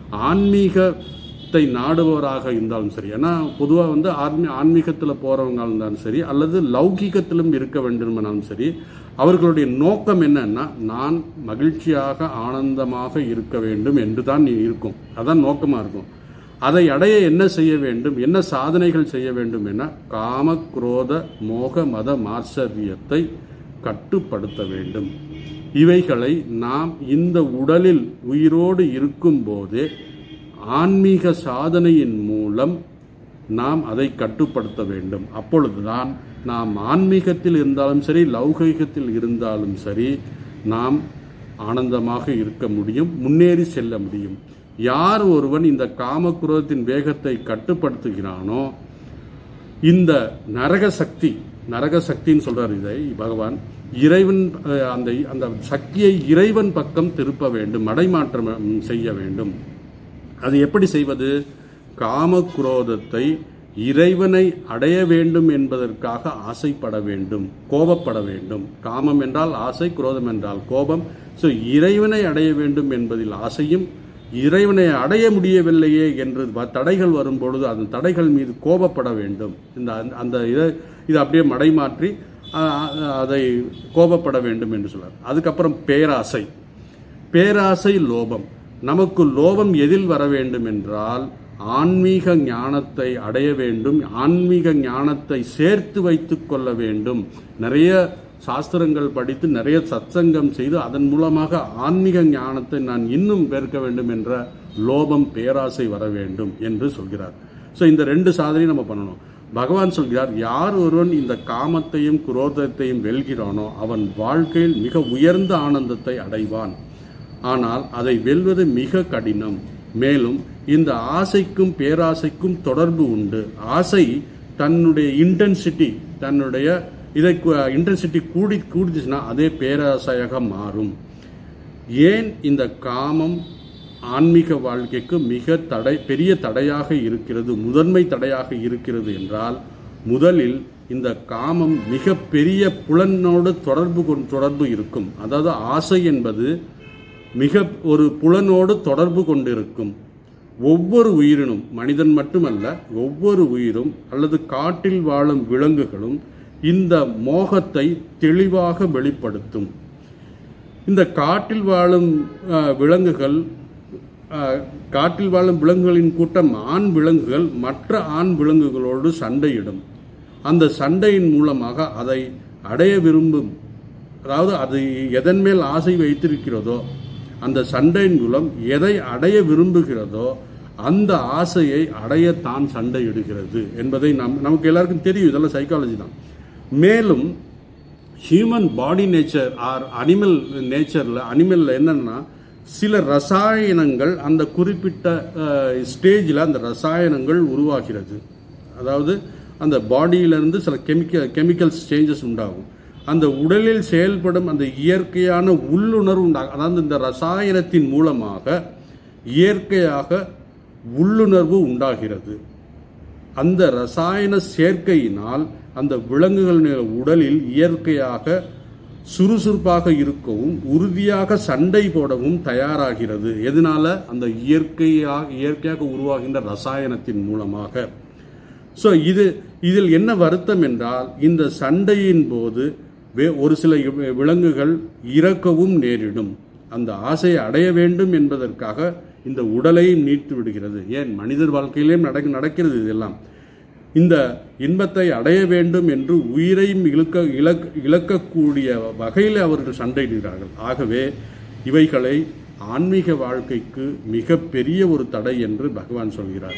ஆன்மீகத்தை நாடுபவராக இருந்தாலும் சரி ஏன்னா பொதுவாக வந்து ஆன்மீ ஆன்மீகத்தில் போறவங்க இருந்தாலும் சரி அல்லது லௌகீகத்திலும் இருக்க வேண்டுமானாலும் சரி அவர்களுடைய நோக்கம் என்னன்னா நான் மகிழ்ச்சியாக ஆனந்தமாக இருக்க வேண்டும் என்று தான் இருக்கும் அதான் நோக்கமா இருக்கும் அதை அடைய என்ன செய்ய வேண்டும் என்ன சாதனைகள் செய்ய வேண்டும் என காம குரோத மோக மத மாச்சரியத்தை கட்டுப்படுத்த வேண்டும் இவைகளை நாம் இந்த உடலில் உயிரோடு இருக்கும் போதே ஆன்மீக சாதனையின் மூலம் நாம் அதை கட்டுப்படுத்த வேண்டும் அப்பொழுதுதான் நாம் ஆன்மீகத்தில் இருந்தாலும் சரி லௌகீகத்தில் இருந்தாலும் சரி நாம் ஆனந்தமாக இருக்க முடியும் முன்னேறி செல்ல முடியும் யார் ஒருவன் இந்த காமக்குரோதத்தின் வேகத்தை கட்டுப்படுத்துகிறானோ இந்த நரக சக்தி நரக சக்தின்னு சொல்றார் இதை பகவான் இறைவன் அஹ், அந்த அந்த சக்தியை இறைவன் பக்கம் திருப்ப வேண்டும் மடைமாற்றம் ம், செய்ய வேண்டும் அது எப்படி செய்வது காமக்குரோதத்தை இறைவனை அடைய வேண்டும் என்பதற்காக ஆசைப்பட வேண்டும் கோபப்பட வேண்டும் காமம் என்றால் ஆசை குரோதம் என்றால் கோபம் ஸோ இறைவனை அடைய வேண்டும் என்பதில் ஆசையும் இறைவனை அடைய முடியவில்லையே என்று வ- தடைகள் வரும்பொழுது அந்த தடைகள் மீது கோபப்பட வேண்டும் இந்த அந்த- அந்த இதை இதை அப்படியே மடைமாற்றி அ, அ, அதை கோபப்பட வேண்டும் என்று சொல்றார் அதுக்கப்புறம் பேராசை பேராசை லோபம் நமக்கு லோபம் எதில் வர வேண்டும் என்றால் ஆன்மீக ஞானத்தை அடைய வேண்டும் ஆன்மீக ஞானத்தை சேர்த்து வைத்துக் கொள்ள வேண்டும் நிறைய சாஸ்திரங்கள் படித்து நிறைய சத்சங்கம் செய்து அதன் மூலமாக ஆன்மீக ஞானத்தை நான் இன்னும் பெருக்க வேண்டும் என்ற லோபம் பேராசை வர வேண்டும் என்று சொல்கிறார் ஸோ இந்த ரெண்டு சாதனையும் நம்ம பண்ணணும் பகவான் சொல்கிறார் யார் ஒருவன் இந்த காமத்தையும் குரோதத்தையும் வெல்கிறானோ அவன் வாழ்க்கையில் மிக உயர்ந்த ஆனந்தத்தை அடைவான் ஆனால் அதை வெல்வது மிக கடினம் மேலும் இந்த ஆசைக்கும் பேராசைக்கும் தொடர்பு உண்டு ஆசை தன்னுடைய இன்டென்சிட்டி தன்னுடைய இதை இன்டென்சிட்டி கூடி கூடிச்சுன்னா அதே பேராசையாக மாறும் ஏன் இந்த காமம் ஆன்மீக வாழ்க்கைக்கு மிக தடை பெரிய தடையாக இருக்கிறது முதன்மை தடையாக இருக்கிறது என்றால் முதலில் இந்த காமம் மிக பெரிய புலனோடு தொடர்பு கொண் தொடர்பு இருக்கும் அதாவது ஆசை என்பது மிக ஒரு புலனோடு தொடர்பு கொண்டிருக்கும் ஒவ்வொரு உயிரினும் மனிதன் மட்டுமல்ல ஒவ்வொரு உயிரும் அல்லது காட்டில் வாழும் விலங்குகளும் இந்த மோகத்தை தெளிவாக வெளிப்படுத்தும் இந்த காட்டில் வாழும் அஹ், விலங்குகள் அஹ், காட்டில் வாழும் விலங்குகளின் கூட்டம் ஆண் விலங்குகள் மற்ற ஆண் விலங்குகளோடு சண்டையிடும் அந்த சண்டையின் மூலமாக அதை அடைய விரும்பும் அதாவது அது எதன் மேல் ஆசை வைத்திருக்கிறதோ அந்த சண்டையின் மூலம் எதை அடைய விரும்புகிறதோ அந்த ஆசையை அடைய தான் சண்டையிடுகிறது என்பதை நம் நமக்கு எல்லாருக்கும் தெரியும் இதெல்லாம் சைக்காலஜி தான் மேலும் human body nature or animal நேச்சரில் அனிமலில் என்னன்னா சில ரசாயனங்கள் அந்த குறிப்பிட்ட ஸ்டேஜில் அந்த ரசாயனங்கள் உருவாகிறது அதாவது அந்த பாடியிலிருந்து சில கெமிக்கல் கெமிக்கல்ஸ் சேஞ்சஸ் உண்டாகும் அந்த உடலில் செயல்படும் அந்த இயற்கையான உள்ளுணர்வு உண்டாகும் அதாவது இந்த ரசாயனத்தின் மூலமாக இயற்கையாக உள்ளுணர்வு உண்டாகிறது அந்த ரசாயன சேர்க்கையினால் அந்த விலங்குகளின் உடலில் இயற்கையாக சுறுசுறுப்பாக இருக்கவும் உறுதியாக சண்டை போடவும் தயாராகிறது எதனால அந்த இயற்கையாக இயற்கையாக உருவாகின்ற ரசாயனத்தின் மூலமாக ஸோ இது இதில் என்ன வருத்தம் என்றால் இந்த சண்டையின் போது வே- ஒரு சில வி- விலங்குகள் இறக்கவும் நேரிடும் அந்த ஆசையை அடைய வேண்டும் என்பதற்காக இந்த உடலையும் நீட்டு விடுகிறது ஏன் மனிதர் வாழ்க்கையிலேயும் நடக்க நடக்கிறது இதெல்லாம் இந்த இன்பத்தை அடைய வேண்டும் என்று உயிரையும் இழுக்க இழக்க இழக்கக்கூடிய வகையில் அவர்கள் சண்டையிடுகிறார்கள் ஆகவே இவைகளை ஆன்மீக வாழ்க்கைக்கு மிக பெரிய ஒரு தடை என்று பகவான் சொல்கிறார்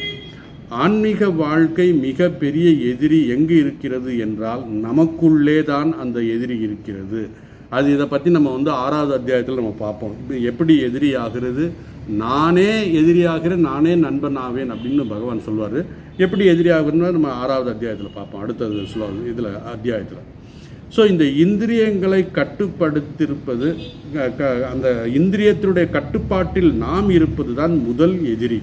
ஆன்மீக வாழ்க்கை மிக பெரிய எதிரி எங்கு இருக்கிறது என்றால் நமக்குள்ளே தான் அந்த எதிரி இருக்கிறது அது இதை பற்றி நம்ம வந்து ஆறாவது அத்தியாயத்தில் நம்ம பார்ப்போம் இது எப்படி எதிரி ஆகிறது நானே எதிரியாகிறேன் நானே நண்பன் ஆவேன் அப்படின்னு பகவான் சொல்வார் எப்படி எதிரி ஆகுறதுன்னா நம்ம ஆறாவது அத்தியாயத்தில் பார்ப்போம் அடுத்தது ஸ்லோ இதில் அத்தியாயத்தில் ஸோ இந்த இந்திரியங்களை கட்டுப்படுத்தியிருப்பது க- க- அந்த இந்திரியத்தினுடைய கட்டுப்பாட்டில் நாம் இருப்பது தான் முதல் எதிரி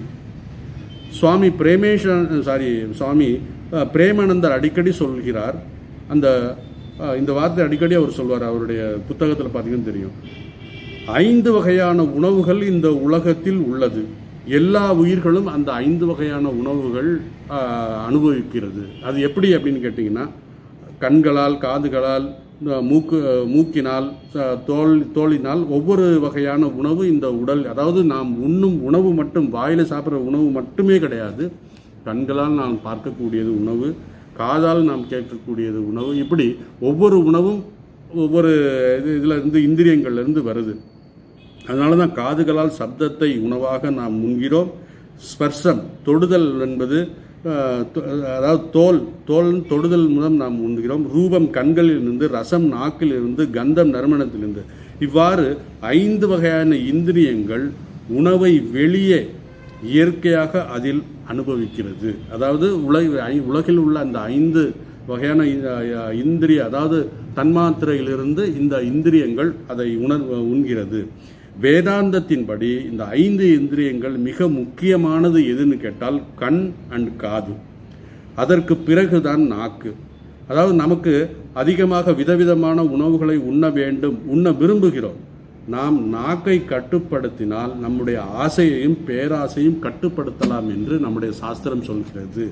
சுவாமி பிரேமேஷ சாரி சுவாமி அஹ், பிரேமானந்தர் அடிக்கடி சொல்கிறார் அந்த அஹ், இந்த வார்த்தை அடிக்கடி அவர் சொல்வார் அவருடைய புத்தகத்தில் பார்த்தீங்கன்னு தெரியும் ஐந்து வகையான உணவுகள் இந்த உலகத்தில் உள்ளது எல்லா உயிர்களும் அந்த ஐந்து வகையான உணவுகள் அஹ், அனுபவிக்கிறது அது எப்படி அப்படின்னு கேட்டிங்கன்னா கண்களால் காதுகளால் அஹ், மூக்கு அஹ், மூக்கினால் அஹ், தோல் தோலினால் ஒவ்வொரு வகையான உணவு இந்த உடல் அதாவது நாம் உண்ணும் உணவு மட்டும் வாயில சாப்பிட்ற உணவு மட்டுமே கிடையாது கண்களால் நாம் பார்க்கக்கூடியது உணவு காதால் நாம் கேட்கக்கூடியது உணவு இப்படி ஒவ்வொரு உணவும் ஒவ்வொரு இது இதில் இருந்து இந்திரியங்கள்ல இருந்து வருது அதனால தான் காதுகளால் சப்தத்தை உணவாக நாம் உண்கிறோம் ஸ்பர்சம் தொடுதல் என்பது அஹ், தொ- அதாவது தோல் தோல் தொடுதல் மூலம் நாம் உண்கிறோம் ரூபம் கண்களில் இருந்து ரசம் நாக்கில் இருந்து கந்தம் நறுமணத்திலிருந்து இவ்வாறு ஐந்து வகையான இந்திரியங்கள் உணவை வெளியே இயற்கையாக அதில் அனுபவிக்கிறது அதாவது உலக ஐ- உலகில் உள்ள அந்த ஐந்து வகையான இ- அஹ் இந்திரிய அதாவது தன்மாத்திரையிலிருந்து இந்த இந்திரியங்கள் அதை உணர் உண்கிறது வேதாந்தத்தின்படி இந்த ஐந்து இந்திரியங்கள் மிக முக்கியமானது எதுன்னு கேட்டால் கண் அண்ட் காது அதற்கு பிறகுதான் நாக்கு அதாவது நமக்கு அதிகமாக விதவிதமான உணவுகளை உண்ண வேண்டும் உண்ண விரும்புகிறோம் நாம் நாக்கை கட்டுப்படுத்தினால் நம்முடைய ஆசையையும் பேராசையும் கட்டுப்படுத்தலாம் என்று நம்முடைய சாஸ்திரம் சொல்கிறது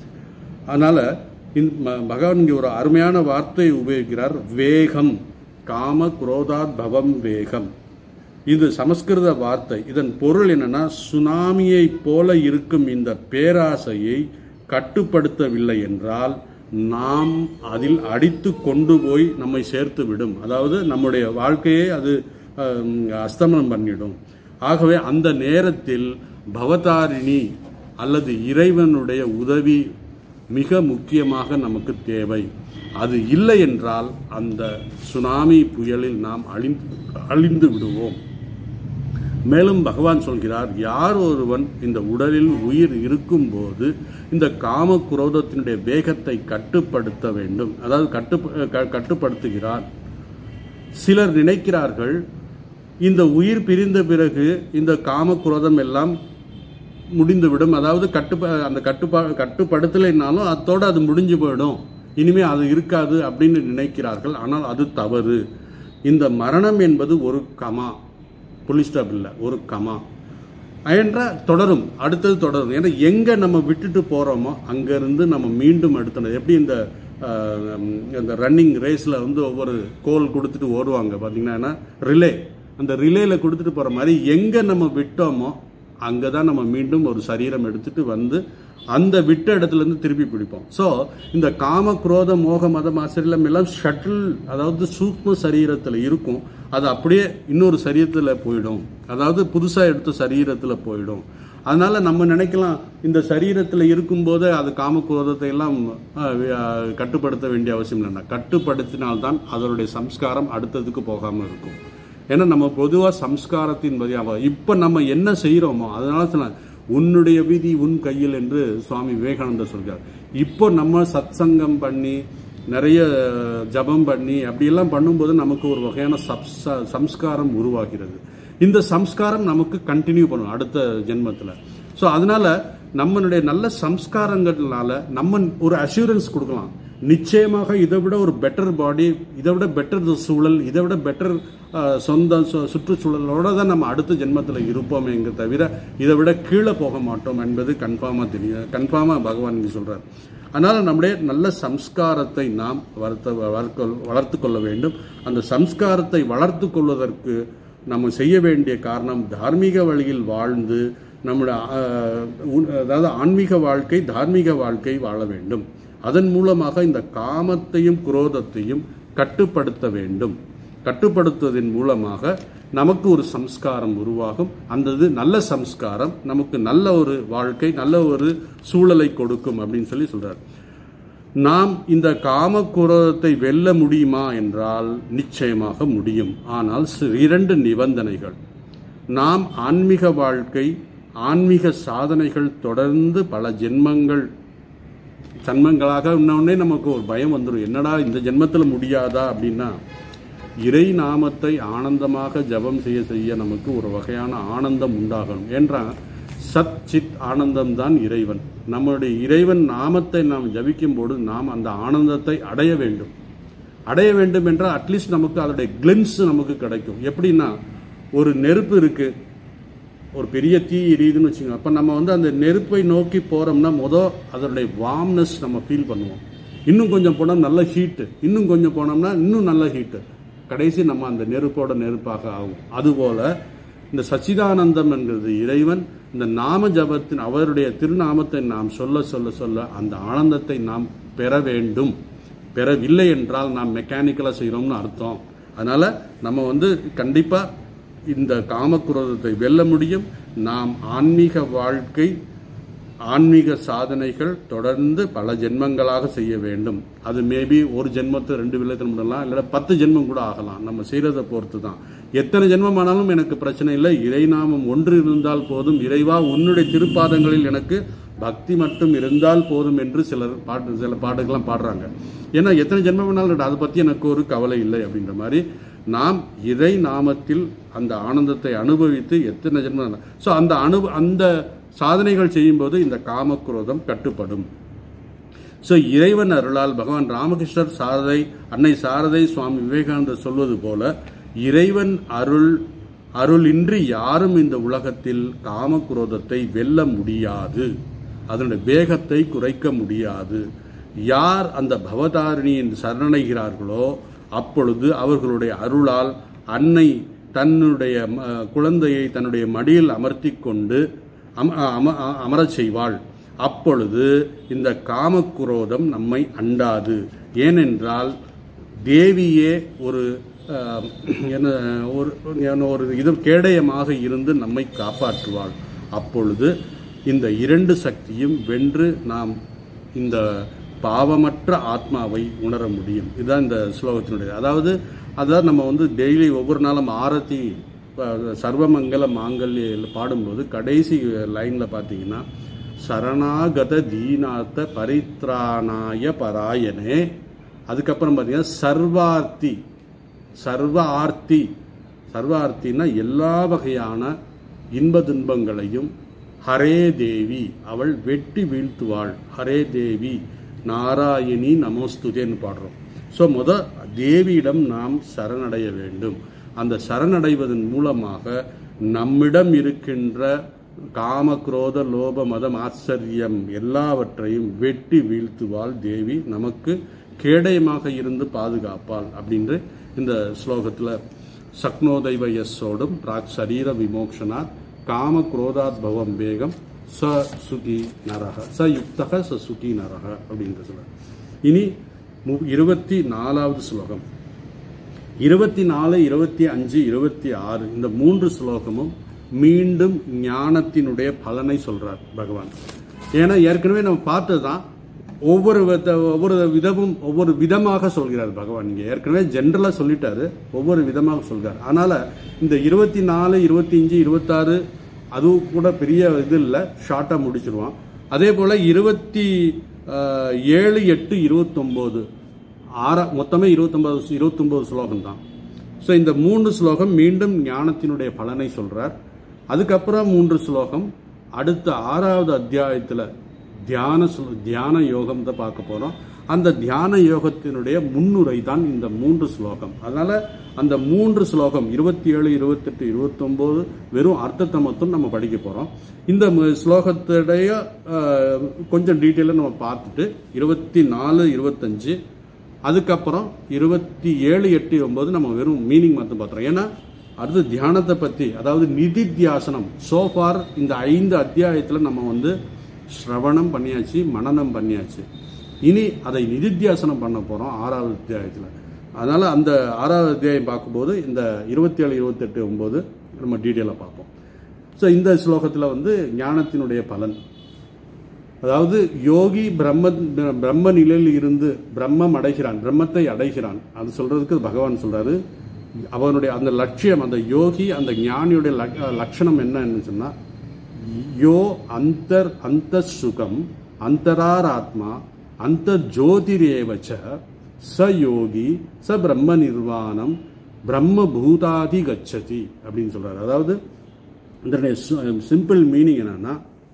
அதனால இந்த ம- பகவான் இங்கே ஒரு அருமையான வார்த்தை உபயோகிக்கிறார் வேகம் காம குரோதாத் பவம் வேகம் இது சமஸ்கிருத வார்த்தை இதன் பொருள் என்னன்னா சுனாமியை போல இருக்கும் இந்த பேராசையை கட்டுப்படுத்தவில்லை என்றால் நாம் அதில் அடித்து கொண்டு போய் நம்மை சேர்த்து விடும் அதாவது நம்முடைய வாழ்க்கையை அது ஹம், அஸ்தமனம் பண்ணிடும் ஆகவே அந்த நேரத்தில் பவதாரிணி அல்லது இறைவனுடைய உதவி மிக முக்கியமாக நமக்கு தேவை அது இல்லை என்றால் அந்த சுனாமி புயலில் நாம் அழிந்து அழிந்து விடுவோம் மேலும் பகவான் சொல்கிறார் யார் ஒருவன் இந்த உடலில் உயிர் இருக்கும்போது இந்த காம குரோதத்தினுடைய வேகத்தை கட்டுப்படுத்த வேண்டும் அதாவது கட்டு க- கட்டுப்படுத்துகிறார் சிலர் நினைக்கிறார்கள் இந்த உயிர் பிரிந்த பிறகு இந்த காம குரோதம் எல்லாம் முடிந்துவிடும் அதாவது கட்டுப்ப அந்த கட்டுப்பா கட்டுப்படுத்தலைனாலும் அத்தோடு அது முடிஞ்சு போயிடும் இனிமே அது இருக்காது அப்படின்னு நினைக்கிறார்கள் ஆனால் அது தவறு இந்த மரணம் என்பது ஒரு கமா புலிஸ்டாப் இல்லை ஒரு கமா என்றால் தொடரும் அடுத்தது தொடரும் ஏன்னா எங்கே நம்ம விட்டுட்டு போகிறோமோ அங்கேருந்து நம்ம மீண்டும் எடுத்தணும் எப்படி இந்த அஹ், இந்த ரன்னிங் ரேஸில் வந்து ஒவ்வொரு கோல் கொடுத்துட்டு ஓடுவாங்க பார்த்தீங்கன்னா ரிலே அந்த ரிலேல கொடுத்துட்டு போகிற மாதிரி எங்கே நம்ம விட்டோமோ அங்கே தான் நம்ம மீண்டும் ஒரு சரீரம் எடுத்துட்டு வந்து அந்த விட்ட இடத்துல இருந்து திருப்பி பிடிப்போம் ஸோ இந்த காம குரோத மோக மதம் ஆசிரியம் எல்லாம் ஷட்டில் அதாவது சூக்ம சரீரத்தில் இருக்கும் அது அப்படியே இன்னொரு சரீரத்தில் போயிடும் அதாவது புதுசாக எடுத்த சரீரத்தில் போயிடும் அதனால நம்ம நினைக்கலாம் இந்த சரீரத்தில் இருக்கும்போதே அது காம குரோதத்தை எல்லாம் அஹ், அஹ், கட்டுப்படுத்த வேண்டிய அவசியம் இல்லைன்னா கட்டுப்படுத்தினால்தான் அதனுடைய சம்ஸ்காரம் அடுத்ததுக்கு போகாமல் இருக்கும் ஏன்னா நம்ம பொதுவாக சம்ஸ்காரத்தின் வழியாக இப்போ நம்ம என்ன செய்கிறோமோ அதனால சொன்ன உன்னுடைய விதி உன் கையில் என்று சுவாமி விவேகானந்தர் சொல்கிறார் இப்போ நம்ம சத்சங்கம் பண்ணி நிறைய ஜபம் பண்ணி அப்படியெல்லாம் பண்ணும்போது நமக்கு ஒரு வகையான சப்ச- சம்ஸ்காரம் உருவாகிறது இந்த சம்ஸ்காரம் நமக்கு கண்டினியூ பண்ணும் அடுத்த ஜென்மத்தில் ஸோ அதனால நம்மளுடைய நல்ல சம்ஸ்காரங்கள்னால நம்ம ஒரு அஷூரன்ஸ் கொடுக்கலாம் நிச்சயமாக இதை விட ஒரு பெட்டர் பாடி இதை விட பெட்டர் சூழல் இதை விட பெட்டர் சொந்த சு- சுற்றுச்சூழலோட தான் நம்ம அடுத்த ஜென்மத்தில் இருப்போமேங்க தவிர இதை விட கீழே போக மாட்டோம் என்பது கன்ஃபார்மாக தெரியும் கன்ஃபார்மாக பகவான் இங்கே சொல்றார் அதனால நம்முடைய நல்ல சம்ஸ்காரத்தை நாம் வளர்த்த வளர்க்க வளர்த்து கொள்ள வேண்டும் அந்த சம்ஸ்காரத்தை வளர்த்து கொள்வதற்கு நம்ம செய்ய வேண்டிய காரணம் தார்மீக வழியில் வாழ்ந்து நம்முடைய ஆஹ், உன்- அதாவது ஆன்மீக வாழ்க்கை தார்மீக வாழ்க்கை வாழ வேண்டும் அதன் மூலமாக இந்த காமத்தையும் குரோதத்தையும் கட்டுப்படுத்த வேண்டும் கட்டுப்படுத்துவதன் மூலமாக நமக்கு ஒரு சம்ஸ்காரம் உருவாகும் அந்த இது நல்ல சம்ஸ்காரம் நமக்கு நல்ல ஒரு வாழ்க்கை நல்ல ஒரு சூழலை கொடுக்கும் அப்படின்னு சொல்லி சொல்றார் நாம் இந்த காம குரோதத்தை வெல்ல முடியுமா என்றால் நிச்சயமாக முடியும் ஆனால் சி- இரண்டு நிபந்தனைகள் நாம் ஆன்மீக வாழ்க்கை ஆன்மீக சாதனைகள் தொடர்ந்து பல ஜென்மங்கள் ஜன்மங்களாக இன்னொன்னே நமக்கு ஒரு பயம் வந்துடும் என்னடா இந்த ஜென்மத்தில் முடியாதா அப்படின்னா இறை நாமத்தை ஆனந்தமாக ஜபம் செய்ய செய்ய நமக்கு ஒரு வகையான ஆனந்தம் உண்டாகணும் என்றால் சத் சித் ஆனந்தம் தான் இறைவன் நம்முடைய இறைவன் நாமத்தை நாம் ஜபிக்கும் போது நாம் அந்த ஆனந்தத்தை அடைய வேண்டும் அடைய வேண்டும் என்றால் அட்லீஸ்ட் நமக்கு அதோடைய கிளிம்ஸ் நமக்கு கிடைக்கும் எப்படின்னா ஒரு நெருப்பு இருக்கு ஒரு பெரிய தீ எரியுதுன்னு வச்சுக்கோங்க அப்போ நம்ம வந்து அந்த நெருப்பை நோக்கி போகிறோம்னா முத அதனுடைய வார்ம்னஸ் நம்ம ஃபீல் பண்ணுவோம் இன்னும் கொஞ்சம் போனால் நல்ல ஹீட்டு இன்னும் கொஞ்சம் போனோம்னா இன்னும் நல்ல ஹீட்டு கடைசி நம்ம அந்த நெருப்போட நெருப்பாக ஆகும் அதுபோல இந்த சச்சிதானந்தம் என்கிறது இறைவன் இந்த நாம ஜபத்தின் அவருடைய திருநாமத்தை நாம் சொல்ல சொல்ல சொல்ல அந்த ஆனந்தத்தை நாம் பெற வேண்டும் பெறவில்லை என்றால் நாம் மெக்கானிக்கலாக செய்கிறோம்னு அர்த்தம் அதனால நம்ம வந்து கண்டிப்பா இந்த காமக்குரோதத்தை வெல்ல முடியும் நாம் ஆன்மீக வாழ்க்கை ஆன்மீக சாதனைகள் தொடர்ந்து பல ஜென்மங்களாக செய்ய வேண்டும் அது மேபி ஒரு ஜென்மத்தை ரெண்டு வில்லத்தில் பண்ணலாம் இல்லை பத்து ஜென்மம் கூட ஆகலாம் நம்ம செய்கிறத பொறுத்து தான் எத்தனை ஜென்மம் ஆனாலும் எனக்கு பிரச்சனை இல்லை இறைநாமம் ஒன்று இருந்தால் போதும் இறைவா உன்னுடைய திருப்பாதங்களில் எனக்கு பக்தி மட்டும் இருந்தால் போதும் என்று சிலர் பாட்டு சில பாட்டுக்கெல்லாம் பாடுறாங்க ஏன்னா எத்தனை ஜென்மம் வேணாலும் அதை பற்றி எனக்கு ஒரு கவலை இல்லை அப்படின்ற மாதிரி நாம் இறை நாமத்தில் அந்த ஆனந்தத்தை அனுபவித்து எத்தனை ஜென்மம் ஸோ அந்த அனு அந்த சாதனைகள் செய்யும்போது இந்த காமக்ரோதம் கட்டுப்படும் ஸோ இறைவன் அருளால் பகவான் ராமகிருஷ்ணர் சாரதை அன்னை சாரதை சுவாமி விவேகானந்தர் சொல்வது போல இறைவன் அருள் அருளின்றி யாரும் இந்த உலகத்தில் காமக்ரோதத்தை வெல்ல முடியாது அதனுடைய வேகத்தை குறைக்க முடியாது யார் அந்த பவதாரிணியின் சரணடைகிறார்களோ அப்பொழுது அவர்களுடைய அருளால் அன்னை தன்னுடைய ம- குழந்தையை தன்னுடைய மடியில் அமர்த்தி கொண்டு அம அம அமரச் செய்வாள் அப்பொழுது இந்த காமக்குரோதம் நம்மை அண்டாது ஏனென்றால் தேவியே ஒரு அஹ், என்ன ஒரு என்ன ஒரு இது கேடயமாக இருந்து நம்மை காப்பாற்றுவாள் அப்பொழுது இந்த இரண்டு சக்தியும் வென்று நாம் இந்த பாவமற்ற ஆத்மாவை உணர முடியும் இதுதான் இந்த ஸ்லோகத்தினுடைய அதாவது அதான் நம்ம வந்து டெய்லி ஒவ்வொரு நாளும் ஆரத்தி அஹ், சர்வமங்கல மாங்கல்ய பாடும்போது கடைசி லைனில் பார்த்தீங்கன்னா சரணாகத தீனார்த்த பரித்ராணாய பராயணே அதுக்கப்புறம் பார்த்தீங்கன்னா சர்வார்த்தி சர்வ ஆர்த்தி சர்வ ஆர்த்தின்னா எல்லா வகையான இன்ப துன்பங்களையும் ஹரே தேவி அவள் வெட்டி வீழ்த்துவாள் ஹரே தேவி நாராயணி நமோஸ்துதேன்னு பாடுறோம் ஸோ முத தேவியிடம் நாம் சரணடைய வேண்டும் அந்த சரணடைவதன் மூலமாக நம்மிடம் இருக்கின்ற காம குரோத லோப மதம் ஆச்சரியம் எல்லாவற்றையும் வெட்டி வீழ்த்துவாள் தேவி நமக்கு கேடயமாக இருந்து பாதுகாப்பாள் அப்படின்று இந்த ஸ்லோகத்தில் சக்னோதைவ யஸ்ஸோடும் பிராக் சரீர விமோக்ஷனாத் காம குரோதாத் பவம் வேகம் ச சுகி நரக ச யுக்தக ச சுகி நரக அப்படின்ற சொல்ல இனி மு- இருபத்தி நாலாவது ஸ்லோகம் இருபத்தி நாலு இருபத்தி அஞ்சு இருபத்தி ஆறு இந்த மூன்று ஸ்லோகமும் மீண்டும் ஞானத்தினுடைய பலனை சொல்றார் பகவான் ஏன்னா ஏற்கனவே நம்ம பார்த்ததுதான் ஒவ்வொரு வித ஒவ்வொரு விதமும் ஒவ்வொரு விதமாக சொல்கிறார் பகவான் இங்க ஏற்கனவே ஜென்ரலா சொல்லிட்டாரு ஒவ்வொரு விதமாக சொல்கிறார் அதனால இந்த இருபத்தி நாலு இருபத்தி அஞ்சு இருபத்தாறு அதுவும் கூட பெரிய இது இல்லை ஷார்ட்டாக முடிச்சிருவான் அதே போல இருபத்தி அஹ், ஏழு எட்டு இருபத்தொம்போது ஆறா மொத்தமே இருபத்தொன்பது இருபத்தொன்பது ஸ்லோகம் தான் ஸோ இந்த மூன்று ஸ்லோகம் மீண்டும் ஞானத்தினுடைய பலனை சொல்றார் அதுக்கப்புறம் மூன்று ஸ்லோகம் அடுத்த ஆறாவது அத்தியாயத்தில் தியான ஸ்லோ- தியான யோகம் தான் பார்க்க போறோம் அந்த தியான யோகத்தினுடைய முன்னுரை தான் இந்த மூன்று ஸ்லோகம் அதனால அந்த மூன்று ஸ்லோகம் இருபத்தி ஏழு இருபத்தெட்டு இருபத்தொம்போது வெறும் அர்த்தத்தை மட்டும் நம்ம படிக்க போறோம் இந்த மு- ஸ்லோகத்துடைய அஹ், கொஞ்சம் டீட்டெயிலாக நம்ம பார்த்துட்டு இருபத்தி நாலு இருபத்தஞ்சு அதுக்கப்புறம் இருபத்தி ஏழு எட்டு ஒன்பது நம்ம வெறும் மீனிங் மட்டும் பார்த்துறோம் ஏன்னா அடுத்து தியானத்தை பற்றி அதாவது நிதித்தியாசனம் சோஃபார் இந்த ஐந்து அத்தியாயத்தில் நம்ம வந்து ஸ்ரவணம் பண்ணியாச்சு மனனம் பண்ணியாச்சு இனி அதை நிதித்தியாசனம் பண்ண போகிறோம் ஆறாவது அத்தியாயத்தில் அதனால் அந்த ஆறாவது அத்தியாயம் பார்க்கும்போது இந்த இருபத்தி ஏழு இருபத்தெட்டு ஒம்பது நம்ம டீட்டெயிலாக பார்ப்போம் ஸோ இந்த ஸ்லோகத்தில் வந்து ஞானத்தினுடைய பலன் அதாவது யோகி பிரம்ம பிரம்ம நிலையில் இருந்து பிரம்மம் அடைகிறான் பிரம்மத்தை அடைகிறான் அது சொல்றதுக்கு பகவான் சொல்றாரு அவனுடைய அந்த லட்சியம் அந்த யோகி அந்த ஞானியுடைய லக்- லட்சணம் என்னன்னு சொன்னா யோ அந்தர் அந்த சுகம் அந்தராராத்மா அந்த ஜோதிரேவச்ச ச யோகி ச பிரம்ம நிர்வாணம் பிரம்ம பூதாதி கச்சதி அப்படின்னு சொல்றாரு அதாவது இதனுடைய சிம்பிள் மீனிங் என்னன்னா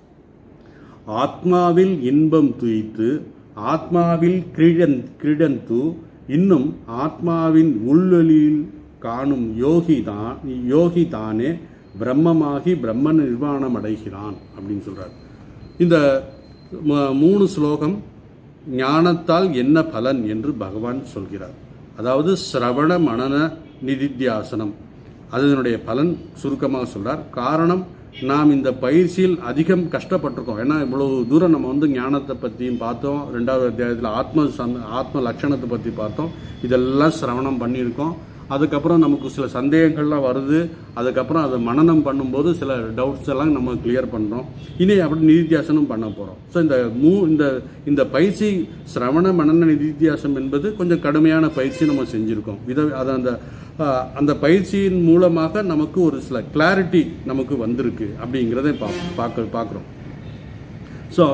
ஆத்மாவில் இன்பம் துய்த்து ஆத்மாவில் கிரீடன் கிரீடந்து இன்னும் ஆத்மாவின் உள்வெளியில் காணும் யோகி தான் யோகி தானே பிரம்மமாகி பிரம்ம நிர்வாணம் அடைகிறான் அப்படின்னு சொல்றார் இந்த ம- மூணு ஸ்லோகம் ஞானத்தால் என்ன பலன் என்று பகவான் சொல்கிறார் அதாவது சிரவண மனன நிதித்தியாசனம் அதனுடைய பலன் சுருக்கமாக சொல்றார் காரணம் நாம் இந்த பயிற்சியில் அதிகம் கஷ்டப்பட்டிருக்கோம் ஏன்னா இவ்வளவு தூரம் நம்ம வந்து ஞானத்தை பற்றியும் பார்த்தோம் ரெண்டாவது அத்தியாயத்தில் ஆத்ம சந் ஆத்ம லட்சணத்தை பற்றி பார்த்தோம் இதெல்லாம் சிரவணம் பண்ணியிருக்கோம் அதுக்கப்புறம் நமக்கு சில சந்தேகங்கள்லாம் வருது அதுக்கப்புறம் அதை மனனம் பண்ணும்போது சில டவுட்ஸ் எல்லாம் நம்ம கிளியர் பண்ணுறோம் இனி அப்படி நிதித்தியாசனம் பண்ண போகிறோம் ஸோ இந்த மூ இந்த இந்த பயிற்சி சிரவண மனன நிதித்தியாசம் என்பது கொஞ்சம் கடுமையான பயிற்சி நம்ம செஞ்சுருக்கோம் இதை அதை அந்த ஆஹ், அந்த பயிற்சியின் மூலமாக நமக்கு ஒரு சில கிளாரிட்டி நமக்கு வந்திருக்கு அப்படிங்கிறத பா பார்க்க பார்க்குறோம் ஸோ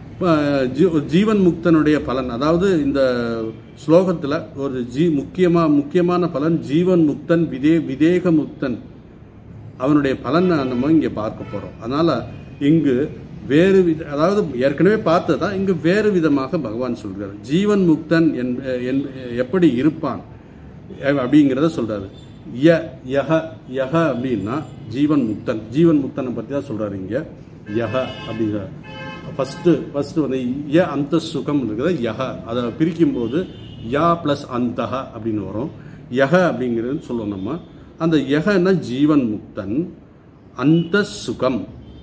ஜீவன் முக்தனுடைய பலன் அதாவது இந்த ஸ்லோகத்தில் ஒரு ஜீ முக்கியமா முக்கியமான பலன் ஜீவன் முக்தன் விதே விதேக முக்தன் அவனுடைய பலனை நம்ம இங்கே பார்க்க போகிறோம் அதனால் இங்கு வேறு வித அதாவது ஏற்கனவே பார்த்ததா இங்கு வேறு விதமாக பகவான் சொல்கிறார் ஜீவன் முக்தன் என் என்- எப்படி இருப்பான் அப்படிங்கிறத சொல்றாரு ய யஹ யஹ அப்படின்னா ஜீவன் முக்தன் ஜீவன் முக்தனை பற்றி தான் சொல்றாரு இங்க யஹ அப்படிங்கிற ஃபர்ஸ்ட் ஃபர்ஸ்ட் வந்து ய அந்த சுகம் இருக்கிற யஹ அதை பிரிக்கும் போது யா பிளஸ் அந்தஹ அப்படின்னு வரும் யஹ அப்படிங்கிறது சொல்லுவோம் நம்ம அந்த யஹன்னா ஜீவன் முக்தன் அந்த சுகம்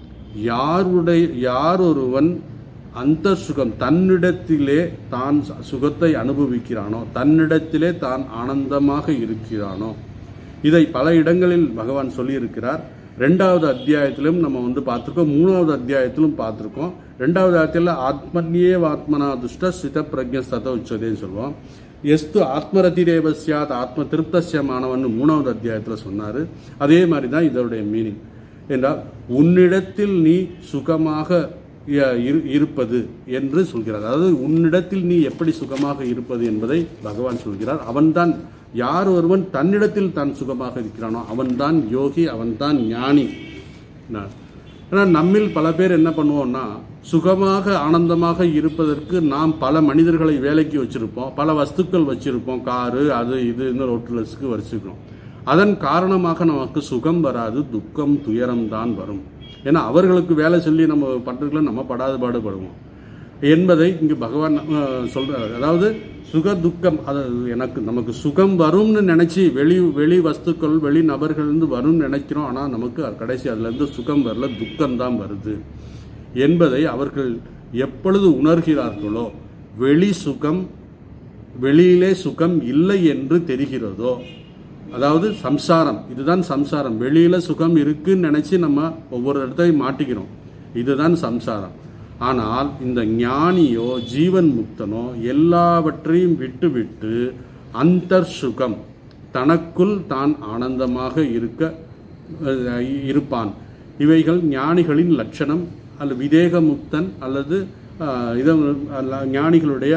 யாருடைய யார் ஒருவன் அந்த சுகம் தன்னிடத்திலே தான் சுகத்தை அனுபவிக்கிறானோ தன்னிடத்திலே தான் ஆனந்தமாக இருக்கிறானோ இதை பல இடங்களில் பகவான் சொல்லியிருக்கிறார் ரெண்டாவது அத்தியாயத்திலும் நம்ம வந்து பார்த்துருக்கோம் மூணாவது அத்தியாயத்திலும் பார்த்துருக்கோம் ரெண்டாவது அத்தியாயத்தில் ஆத்மன்யே ஆத்மனா துஷ்ட சித பிரஜஸ்தத உச்சதேன்னு சொல்லுவோம் எஸ்து ஆத்மரதிரேவ சியாத் ஆத்ம திருப்தசிய மாணவன் மூணாவது அத்தியாயத்தில் சொன்னார் அதே மாதிரி தான் இதோடைய மீனிங் என்றால் உன்னிடத்தில் நீ சுகமாக இ- இரு- இருப்பது என்று சொல்கிறார் அதாவது உன்னிடத்தில் நீ எப்படி சுகமாக இருப்பது என்பதை பகவான் சொல்கிறார் அவன்தான் யார் ஒருவன் தன்னிடத்தில் தான் சுகமாக இருக்கிறானோ அவன்தான் யோகி அவன்தான் ஞானி நான் ஆனால் நம்மில் பல பேர் என்ன பண்ணுவோம்னா சுகமாக ஆனந்தமாக இருப்பதற்கு நாம் பல மனிதர்களை வேலைக்கு வச்சிருப்போம் பல வஸ்துக்கள் வச்சிருப்போம் காரு அது இதுன்னு ரோட்டுலஸ்க்கு வச்சிருக்கிறோம் அதன் காரணமாக நமக்கு சுகம் வராது துக்கம் துயரம் தான் வரும் ஏன்னா அவர்களுக்கு வேலை சொல்லி நம்ம பண்றதுக்குள்ள நம்ம படாத பாடுபடுவோம் என்பதை இங்கு பகவான் அஹ், சொல்றாரு அதாவது சுக துக்கம் அது எனக்கு நமக்கு சுகம் வரும்னு நினைச்சு வெளி வெளி வஸ்துக்கள் வெளி நபர்கள்ந்து வரும்னு நினைக்கிறோம் ஆனா நமக்கு கடைசி அதுல இருந்து சுகம் வரல துக்கம் தான் வருது என்பதை அவர்கள் எப்பொழுது உணர்கிறார்களோ வெளி சுகம் வெளியிலே சுகம் இல்லை என்று தெரிகிறதோ அதாவது சம்சாரம் இதுதான் சம்சாரம் வெளியில சுகம் இருக்குன்னு நினைச்சு நம்ம ஒவ்வொரு இடத்தையும் மாட்டிக்கிறோம் இதுதான் சம்சாரம் ஆனால் இந்த ஞானியோ ஜீவன் முக்தனோ எல்லாவற்றையும் விட்டுவிட்டு அந்தர் சுகம் தனக்குள் தான் ஆனந்தமாக இருக்க அஹ், இருப்பான் இவைகள் ஞானிகளின் லட்சணம் அல்லது விதேக முக்தன் அல்லது அஹ், இத அல்ல- ஞானிகளுடைய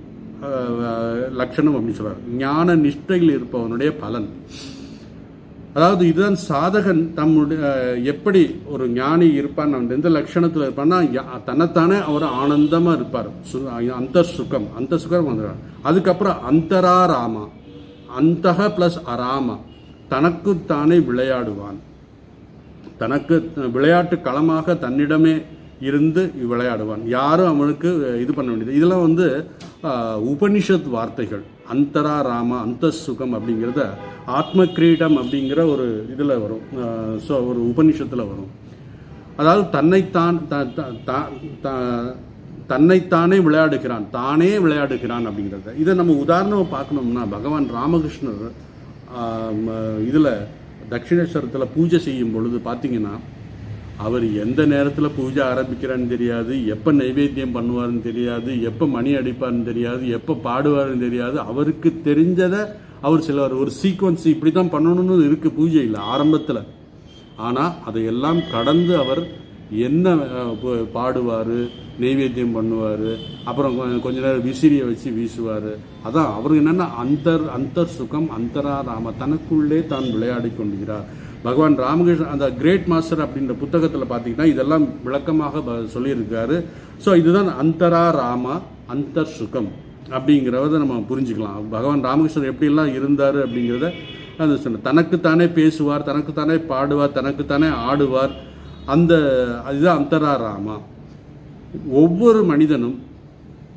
அஹ், லட்சணம் அப்படின்னு சொல்றார் ஞான நிஷ்டையில் இருப்பவனுடைய பலன் அதாவது இதுதான் சாதகன் தம்முடைய அஹ், எப்படி ஒரு ஞானி இருப்பான் அவன் எந்த லட்சணத்தில் இருப்பான்னா யா- தன்னைத்தானே அவர் ஆனந்தமா இருப்பார் சு- அந்த சுகம் அந்த சுகம் வந்துடுறார் அதுக்கப்புறம் அந்தரா ராமா அந்தக பிளஸ் அராமா தனக்குத்தானே விளையாடுவான் தனக்கு விளையாட்டு களமாக தன்னிடமே இருந்து விளையாடுவான் யாரும் அவனுக்கு இது பண்ண வேண்டியது இதெல்லாம் வந்து ஆஹ், உபனிஷத் வார்த்தைகள் அந்தரா ராம அந்த சுகம் அப்படிங்கிறத ஆத்ம கிரீடம் அப்படிங்கிற ஒரு இதில் வரும் ஸோ ஒரு உபனிஷத்தில் வரும் அதாவது தன்னைத்தான் த- த- த- த- தன்னைத்தானே விளையாடுகிறான் தானே விளையாடுகிறான் அப்படிங்கிறத இதை நம்ம உதாரணமாக பார்க்கணும்னா பகவான் ராமகிருஷ்ணர் ஆம், இதுல தட்சிணேஸ்வரத்தில் பூஜை செய்யும் பொழுது பார்த்தீங்கன்னா அவர் எந்த நேரத்தில் பூஜை ஆரம்பிக்கிறான்னு தெரியாது எப்போ நைவேத்தியம் பண்ணுவாருன்னு தெரியாது எப்போ மணி அடிப்பார்னு தெரியாது எப்போ பாடுவாருன்னு தெரியாது அவருக்கு தெரிஞ்சதை அவர் சிலர் ஒரு சீக்வன்ஸ் இப்படி தான் பண்ணணும்னு இருக்கு பூஜையில் ஆரம்பத்தில் ஆனால் அதையெல்லாம் கடந்து அவர் என்ன பாடுவார் நெய்வேத்தியம் பண்ணுவார் அப்புறம் கொ- கொஞ்ச நேரம் விசிறியை வச்சு வீசுவார் அதான் அவர் என்னன்னா அந்தர் அந்தர் சுகம் அந்தரா ராம தனக்குள்ளே தான் விளையாடி கொண்டிருக்கிறார் பகவான் ராமகிருஷ்ணன் அந்த கிரேட் மாஸ்டர் அப்படின்ற புத்தகத்தில் பார்த்தீங்கன்னா இதெல்லாம் விளக்கமாக ப- சொல்லியிருக்காரு ஸோ இதுதான் அந்தரா ராமா அந்தர் சுகம் அப்படிங்கிறத நம்ம புரிஞ்சுக்கலாம் பகவான் ராமகிருஷ்ணர் எப்படியெல்லாம் இருந்தார் அப்படிங்கிறத அது சொன்ன தனக்குத்தானே பேசுவார் தனக்குத்தானே பாடுவார் தனக்குத்தானே ஆடுவார் அந்த அதுதான் அந்தரா ராமா ஒவ்வொரு மனிதனும்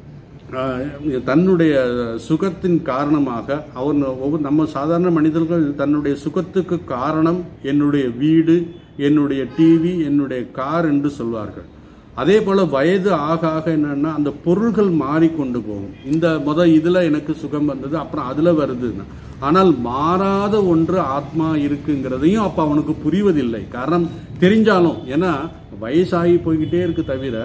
ஆஹ், தன்னுடைய சுகத்தின் காரணமாக அவர் ஒவ்வொரு நம்ம சாதாரண மனிதர்கள் தன்னுடைய சுகத்துக்கு காரணம் என்னுடைய வீடு என்னுடைய டிவி என்னுடைய கார் என்று சொல்வார்கள் அதே போல வயது ஆக ஆக என்னன்னா அந்த பொருள்கள் மாறிக்கொண்டு போகும் இந்த முத இதுல எனக்கு சுகம் வந்தது அப்புறம் அதுல வருதுன்னா ஆனால் மாறாத ஒன்று ஆத்மா இருக்குங்கிறதையும் அப்ப அவனுக்கு புரிவதில்லை காரணம் தெரிஞ்சாலும் ஏன்னா வயசாகி போய்கிட்டே இருக்கு தவிர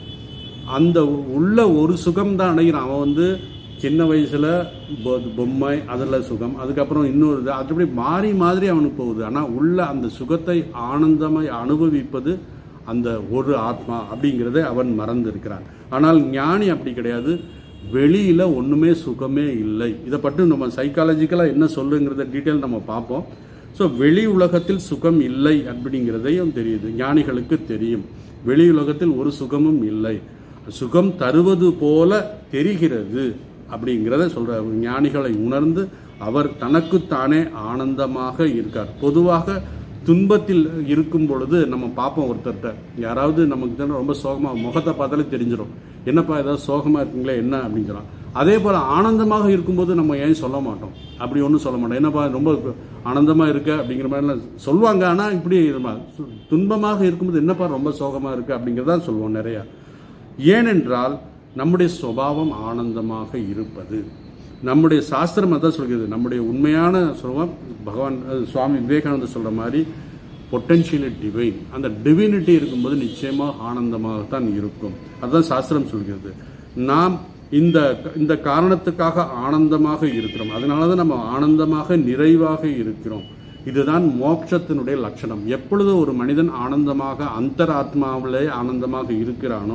அந்த உள்ள ஒரு சுகம் தான் அடைகிறான் அவன் வந்து சின்ன வயசுல பொ- பொம்மை அதுல சுகம் அதுக்கப்புறம் இன்னொரு இது அப்படி மாறி மாதிரி அவனுக்கு போகுது ஆனா உள்ள அந்த சுகத்தை ஆனந்தமாய் அனுபவிப்பது அந்த ஒரு ஆத்மா அப்படிங்கிறதை அவன் மறந்திருக்கிறான் ஆனால் ஞானி அப்படி கிடையாது வெளியில ஒண்ணுமே சுகமே இல்லை இதை பற்றி நம்ம சைக்காலஜிக்கலா என்ன சொல்லுங்கிறத டீட்டெயில் நம்ம பார்ப்போம் ஸோ வெளி உலகத்தில் சுகம் இல்லை அப்படிங்கிறதையும் தெரியுது ஞானிகளுக்கு தெரியும் வெளி உலகத்தில் ஒரு சுகமும் இல்லை சுகம் தருவது போல தெரிகிறது அப்படிங்கிறத சொல்ற ஞானிகளை உணர்ந்து அவர் தனக்குத்தானே ஆனந்தமாக இருக்கார் பொதுவாக துன்பத்தில் இருக்கும் பொழுது நம்ம பார்ப்போம் ஒருத்தர்கிட்ட யாராவது நமக்கு தானே ரொம்ப சோகமா முகத்தை பார்த்தாலே தெரிஞ்சிடும் என்னப்பா ஏதாவது சோகமா இருக்கீங்களே என்ன அப்படின்னு சொல்லலாம் அதே போல ஆனந்தமாக இருக்கும்போது நம்ம ஏன் சொல்ல மாட்டோம் அப்படி ஒன்றும் சொல்ல மாட்டோம் என்னப்பா ரொம்ப ஆனந்தமா இருக்க அப்படிங்கிற மாதிரிலாம் சொல்லுவாங்க ஆனா இப்படி நம்ம சு- துன்பமாக இருக்கும்போது என்னப்பா ரொம்ப சோகமா இருக்கு அப்படிங்கிறதா சொல்லுவோம் நிறைய ஏனென்றால் நம்முடைய சுபாவம் ஆனந்தமாக இருப்பது நம்முடைய சாஸ்திரம் அதான் சொல்கிறது நம்முடைய உண்மையான சுகம் பகவான் அஹ், சுவாமி விவேகானந்தர் சொல்ற மாதிரி பொட்டன்ஷியலி டிவைன் அந்த டிவினிட்டி இருக்கும்போது நிச்சயமாக ஆனந்தமாகத்தான் இருக்கும் அதுதான் சாஸ்திரம் சொல்கிறது நாம் இந்த இந்த காரணத்துக்காக ஆனந்தமாக இருக்கிறோம் அதனால தான் நம்ம ஆனந்தமாக நிறைவாக இருக்கிறோம் இதுதான் மோட்சத்தினுடைய லட்சணம் எப்பொழுது ஒரு மனிதன் ஆனந்தமாக அந்தராத்மாவிலே ஆனந்தமாக இருக்கிறானோ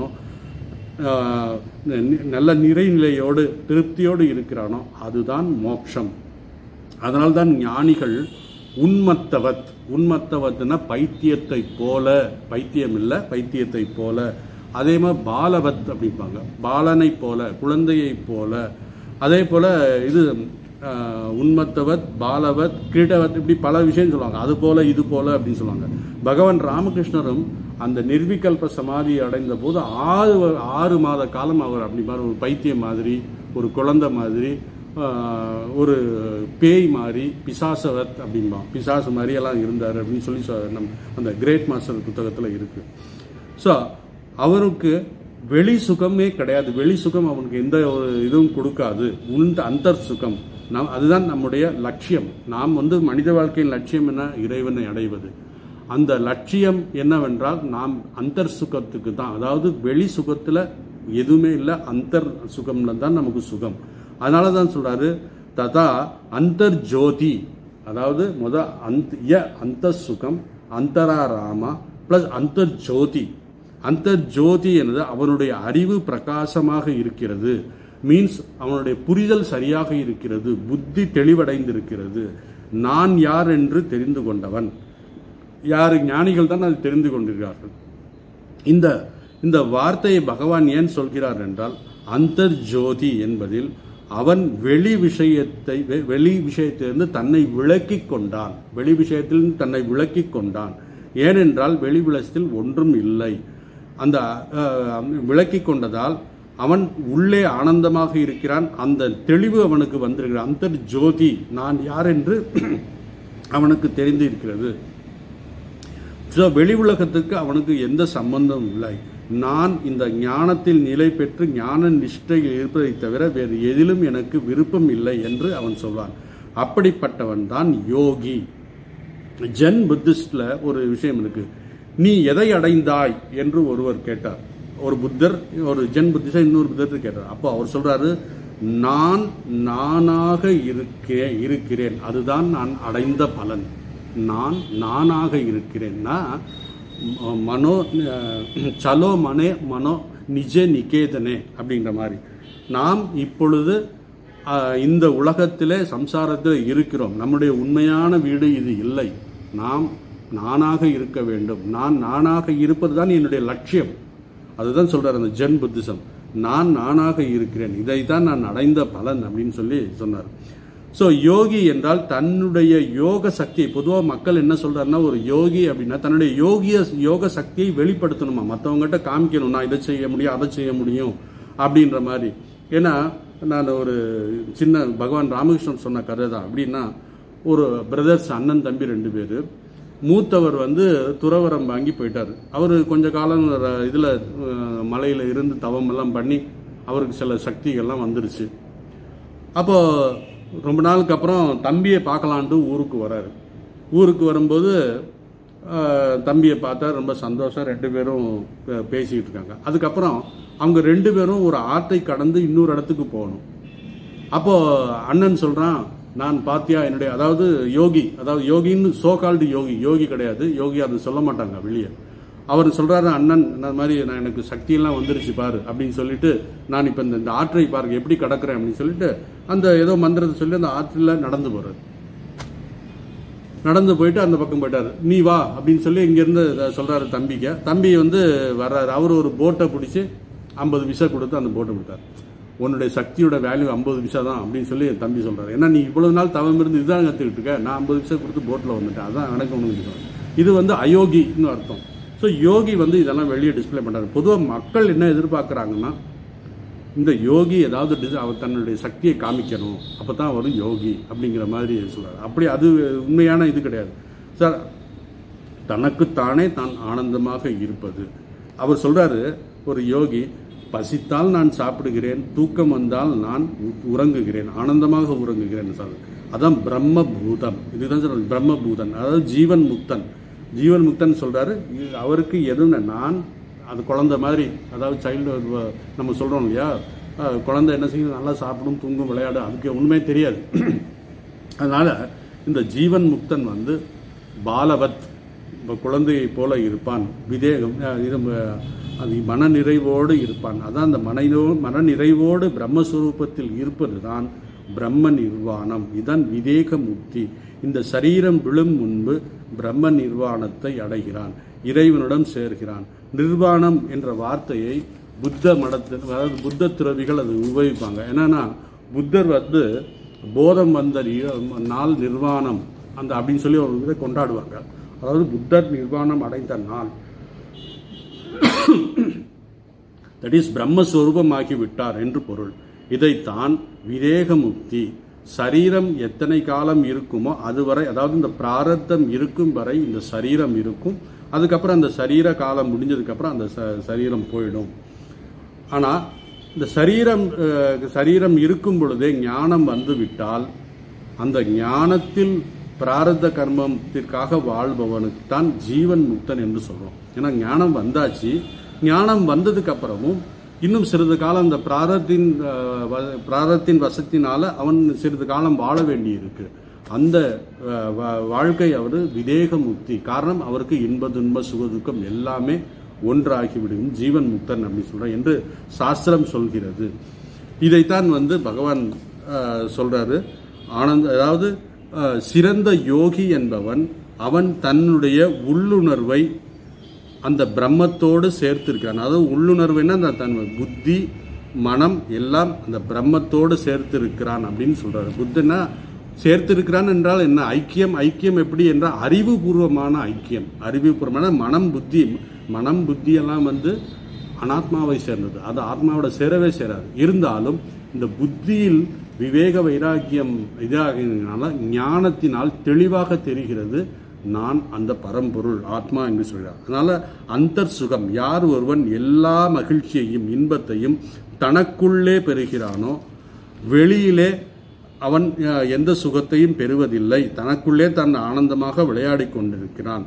ஆஹ், நி- நல்ல நிறைநிலையோடு திருப்தியோடு இருக்கிறானோ அதுதான் மோட்சம் அதனால்தான் ஞானிகள் உன்மத்தவத் உன்மத்தவத்னா பைத்தியத்தை போல பைத்தியம் இல்ல பைத்தியத்தை போல அதே மாதிரி பாலவத் அப்படிம்பாங்க பாலனை போல குழந்தையை போல அதே போல இது ஆஹ், உன்மத்தவத் பாலவத் கிரீடவத் இப்படி பல விஷயம் சொல்லுவாங்க அது போல இது போல அப்படின்னு சொல்லுவாங்க பகவான் ராமகிருஷ்ணரும் அந்த நிர்விகல்ப சமாதி அடைந்த போது ஆறு வ- ஆறு மாத காலம் அவர் அப்படி மாதிரி ஒரு பைத்தியம் மாதிரி ஒரு குழந்தை மாதிரி ஆஹ், ஒரு பேய் மாதிரி பிசாசவத் அப்படிம்பா பிசாசு மாதிரி எல்லாம் இருந்தார் அப்படின்னு சொல்லி சொ- நம் அந்த கிரேட் மாஸ்டர் புத்தகத்தில் இருக்கு ஸோ அவருக்கு வெளி சுகமே கிடையாது வெளி சுகம் அவனுக்கு எந்த ஒரு இதுவும் கொடுக்காது உண்ட அந்தர் சுகம் நாம் அதுதான் நம்முடைய லட்சியம் நாம் வந்து மனித வாழ்க்கையின் லட்சியம் என்ன இறைவனை அடைவது அந்த லட்சியம் என்னவென்றால் நாம் அந்தர் சுகத்துக்கு தான் அதாவது வெளி சுகத்துல எதுவுமே இல்லை அந்தர் சுகம்ல தான் நமக்கு சுகம் அதனால தான் சொல்றாரு ததா அந்தர் ஜோதி அதாவது முத அந்த ய அந்த சுகம் அந்தராராமா பிளஸ் அந்தர் ஜோதி அந்தர் ஜோதி என்பது அவனுடைய அறிவு பிரகாசமாக இருக்கிறது மீன்ஸ் அவனுடைய புரிதல் சரியாக இருக்கிறது புத்தி தெளிவடைந்திருக்கிறது நான் யார் என்று தெரிந்து கொண்டவன் யார் ஞானிகள் தான் அது தெரிந்து கொண்டிருக்கிறார்கள் இந்த இந்த வார்த்தையை பகவான் ஏன் சொல்கிறார் என்றால் அந்தர் ஜோதி என்பதில் அவன் வெளி விஷயத்தை வெ- வெளி விஷயத்திலிருந்து தன்னை விலக்கிக் கொண்டான் வெளி விஷயத்திலிருந்து தன்னை விலக்கிக் கொண்டான் ஏனென்றால் வெளி விளக்கத்தில் ஒன்றும் இல்லை அந்த அஹ், விலக்கிக் கொண்டதால் அவன் உள்ளே ஆனந்தமாக இருக்கிறான் அந்த தெளிவு அவனுக்கு வந்திருக்கிறான் அந்தர் ஜோதி நான் யார் என்று அவனுக்கு தெரிந்து இருக்கிறது ஸோ வெளி உலகத்துக்கு அவனுக்கு எந்த சம்பந்தமும் இல்லை நான் இந்த ஞானத்தில் நிலை பெற்று ஞான நிஷ்டையில் இருப்பதை தவிர வேறு எதிலும் எனக்கு விருப்பம் இல்லை என்று அவன் சொல்வான் அப்படிப்பட்டவன் தான் யோகி ஜென் புத்திஸ்ட்ல ஒரு விஷயம் இருக்கு நீ எதை அடைந்தாய் என்று ஒருவர் கேட்டார் ஒரு புத்தர் ஒரு ஜென் புத்திஸ்ட இன்னொரு புத்தர் கேட்டார் அப்போ அவர் சொல்றாரு நான் நானாக இருக்கே இருக்கிறேன் அதுதான் நான் அடைந்த பலன் நான் நானாக இருக்கிறேன்னா ம- மனோ அஹ், சலோ மனே மனோ நிஜ நிகேதனே அப்படின்ற மாதிரி நாம் இப்பொழுது ஆஹ், இந்த உலகத்திலே சம்சாரத்தில் இருக்கிறோம் நம்முடைய உண்மையான வீடு இது இல்லை நாம் நானாக இருக்க வேண்டும் நான் நானாக இருப்பது தான் என்னுடைய லட்சியம் அதுதான் சொல்றார் அந்த ஜென் புத்திசம் நான் நானாக இருக்கிறேன் இதை தான் நான் அடைந்த பலன் அப்படின்னு சொல்லி சொன்னார் ஸோ யோகி என்றால் தன்னுடைய யோக சக்தியை பொதுவாக மக்கள் என்ன சொல்றாருன்னா ஒரு யோகி அப்படின்னா தன்னுடைய யோகிய யோக சக்தியை வெளிப்படுத்தணுமா மற்றவங்ககிட்ட காமிக்கணும் நான் இதை செய்ய முடியும் அதை செய்ய முடியும் அப்படின்ற மாதிரி ஏன்னா நான் ஒரு சின்ன பகவான் ராமகிருஷ்ணன் சொன்ன கதை தான் அப்படின்னா ஒரு பிரதர்ஸ் அண்ணன் தம்பி ரெண்டு பேர் மூத்தவர் வந்து துறவரம் வாங்கி போயிட்டார் அவர் கொஞ்ச காலம் ர- இதுல அஹ், மலையில இருந்து தவம் எல்லாம் பண்ணி அவருக்கு சில சக்திகள்லாம் வந்துருச்சு அப்போ ரொம்ப நாளுக்கு அப்புறம் தம்பியை பார்க்கலான்ட்டு ஊருக்கு வராரு ஊருக்கு வரும்போது ஆஹ், தம்பியை பார்த்தா ரொம்ப சந்தோஷம் ரெண்டு பேரும் பே- பேசிக்கிட்டு இருக்காங்க அதுக்கப்புறம் அவங்க ரெண்டு பேரும் ஒரு ஆற்றை கடந்து இன்னொரு இடத்துக்கு போகணும் அப்போ அண்ணன் சொல்றான் நான் பாத்தியா என்னுடைய அதாவது யோகி அதாவது யோகின்னு சோகால்டு யோகி யோகி கிடையாது யோகி அது சொல்ல மாட்டாங்க வெளியே அவர் சொல்றாரு அண்ணன் இந்த மாதிரி நான் எனக்கு சக்தியெல்லாம் வந்துருச்சு பாரு அப்படின்னு சொல்லிட்டு நான் இப்ப இந்த இந்த ஆற்றை பாருங்க எப்படி கடக்கிறேன் அப்படின்னு சொல்லிட்டு அந்த ஏதோ மந்திரத்தை சொல்லி அந்த ஆற்றில் நடந்து போறாரு நடந்து போயிட்டு அந்த பக்கம் போயிட்டாரு நீ வா அப்படின்னு சொல்லி இங்கிருந்து இத சொல்றாரு தம்பிக்கு தம்பி வந்து வர்றாரு அவர் ஒரு போட்டை பிடிச்சி ஐம்பது விசா கொடுத்து அந்த போட்டை விட்டார் உன்னுடைய சக்தியோட வேல்யூ ஐம்பது விசா தான் அப்படின்னு சொல்லி என் தம்பி சொல்றாரு ஏன்னா நீ இவ்வளவு நாள் தவம் இருந்து இதுதான் கத்துக்கிட்டு இருக்க நான் ஐம்பது விசா கொடுத்து போட்டில் வந்துட்டேன் அதான் எனக்கு ஒன்று இது வந்து அயோகின்னு அர்த்தம் ஸோ யோகி வந்து இதெல்லாம் வெளியே டிஸ்ப்ளே பண்றாரு பொதுவாக மக்கள் என்ன எதிர்பார்க்கறாங்கன்னா இந்த யோகி ஏதாவது dis- அவர் தன்னுடைய சக்தியை காமிக்கணும் அப்பதான் அவர் யோகி அப்படிங்கிற மாதிரி சொல்றாரு அப்படி அது உண்மையான இது கிடையாது சார் தனக்குத்தானே தான் ஆனந்தமாக இருப்பது அவர் சொல்றாரு ஒரு யோகி பசித்தால் நான் சாப்பிடுகிறேன் தூக்கம் வந்தால் நான் உ- உறங்குகிறேன் ஆனந்தமாக உறங்குகிறேன் சார் அதான் பிரம்ம பூதம் இதுதான் சொல்றது பிரம்ம பூதன் அதாவது ஜீவன் முக்தன் ஜீவன் முக்தன் சொல்றாரு இது அவருக்கு எதுவும் நான் அது குழந்தை மாதிரி அதாவது சைல்டு நம்ம சொல்றோம் இல்லையா அஹ், குழந்தை என்ன செய்யும் நல்லா சாப்பிடும் தூங்கும் விளையாடும் அதுக்கு ஒண்ணுமே தெரியாது அதனால இந்த ஜீவன் முக்தன் வந்து பாலவத் இப்ப குழந்தையை போல இருப்பான் விதேகம் அஹ், இது அஹ், அது மனநிறைவோடு இருப்பான் அதான் அந்த மனையோ மனநிறைவோடு பிரம்மஸ்வரூபத்தில் இருப்பது தான் பிரம்ம நிர்வாணம் இதான் விவேக முக்தி இந்த சரீரம் விழும் முன்பு பிரம்ம நிர்வாணத்தை அடைகிறான் இறைவனிடம் சேர்கிறான் நிர்வாணம் என்ற வார்த்தையை புத்த மடத்தில் அதாவது புத்த துறவிகள் அது உபயோகிப்பாங்க என்னன்னா புத்தர் வந்து போதம் வந்த இ- நாள் நிர்வாணம் அந்த அப்படின்னு சொல்லி ஒரு இதை கொண்டாடுவாங்க அதாவது புத்தர் நிர்வாணம் அடைந்த நாள் தட் இஸ் பிரம்மஸ்வரூபமாகி விட்டார் என்று பொருள் இதைத்தான் விவேக முக்தி சரீரம் எத்தனை காலம் இருக்குமோ அதுவரை அதாவது இந்த பிராரத்தம் இருக்கும் வரை இந்த சரீரம் இருக்கும் அதுக்கப்புறம் அந்த சரீர காலம் முடிஞ்சதுக்கு அப்புறம் அந்த ச- சரீரம் போயிடும் ஆனா இந்த சரீரம் அஹ், சரீரம் இருக்கும் பொழுதே ஞானம் வந்து விட்டால் அந்த ஞானத்தில் பிராரத்த கர்மத்திற்காக வாழ்பவனுக்கு தான் ஜீவன் முக்தன் என்று சொல்றோம் ஏன்னா ஞானம் வந்தாச்சு ஞானம் வந்ததுக்கு அப்புறமும் இன்னும் சிறிது காலம் அந்த பிராரத்தின் அஹ், வ- பிராரத்தின் வசத்தினால அவன் சிறிது காலம் வாழ வேண்டி இருக்கு அந்த அஹ், வா- வாழ்க்கை அவர் விதேக முக்தி காரணம் அவருக்கு இன்ப துன்ப சுகதுக்கம் எல்லாமே ஒன்றாகிவிடும் ஜீவன் முக்தன் அப்படின்னு சொல்ற என்று சாஸ்திரம் சொல்கிறது இதைத்தான் வந்து பகவான் அஹ், சொல்றாரு ஆனந்த அதாவது அஹ், சிறந்த யோகி என்பவன் அவன் தன்னுடைய உள்ளுணர்வை அந்த பிரம்மத்தோடு சேர்த்திருக்கான் அதாவது உள்ளுணர்வுன்னா அந்த தன் புத்தி மனம் எல்லாம் அந்த பிரம்மத்தோடு சேர்த்திருக்கிறான் அப்படின்னு சொல்றாரு புத்தனா சேர்த்திருக்கிறான் என்றால் என்ன ஐக்கியம் ஐக்கியம் எப்படி என்றால் அறிவுபூர்வமான ஐக்கியம் அறிவுபூர்வமான மனம் புத்தி மனம் புத்தி எல்லாம் வந்து அனாத்மாவை சேர்ந்தது அது ஆத்மாவோட சேரவே சேராது இருந்தாலும் இந்த புத்தியில் விவேக வைராக்கியம் இதாகினால ஞானத்தினால் தெளிவாக தெரிகிறது நான் அந்த பரம்பொருள் ஆத்மா என்று சொல்கிறார் அதனால அந்தர் சுகம் யார் ஒருவன் எல்லா மகிழ்ச்சியையும் இன்பத்தையும் தனக்குள்ளே பெறுகிறானோ வெளியிலே அவன் அஹ், எந்த சுகத்தையும் பெறுவதில்லை தனக்குள்ளே தன் ஆனந்தமாக விளையாடிக் கொண்டிருக்கிறான்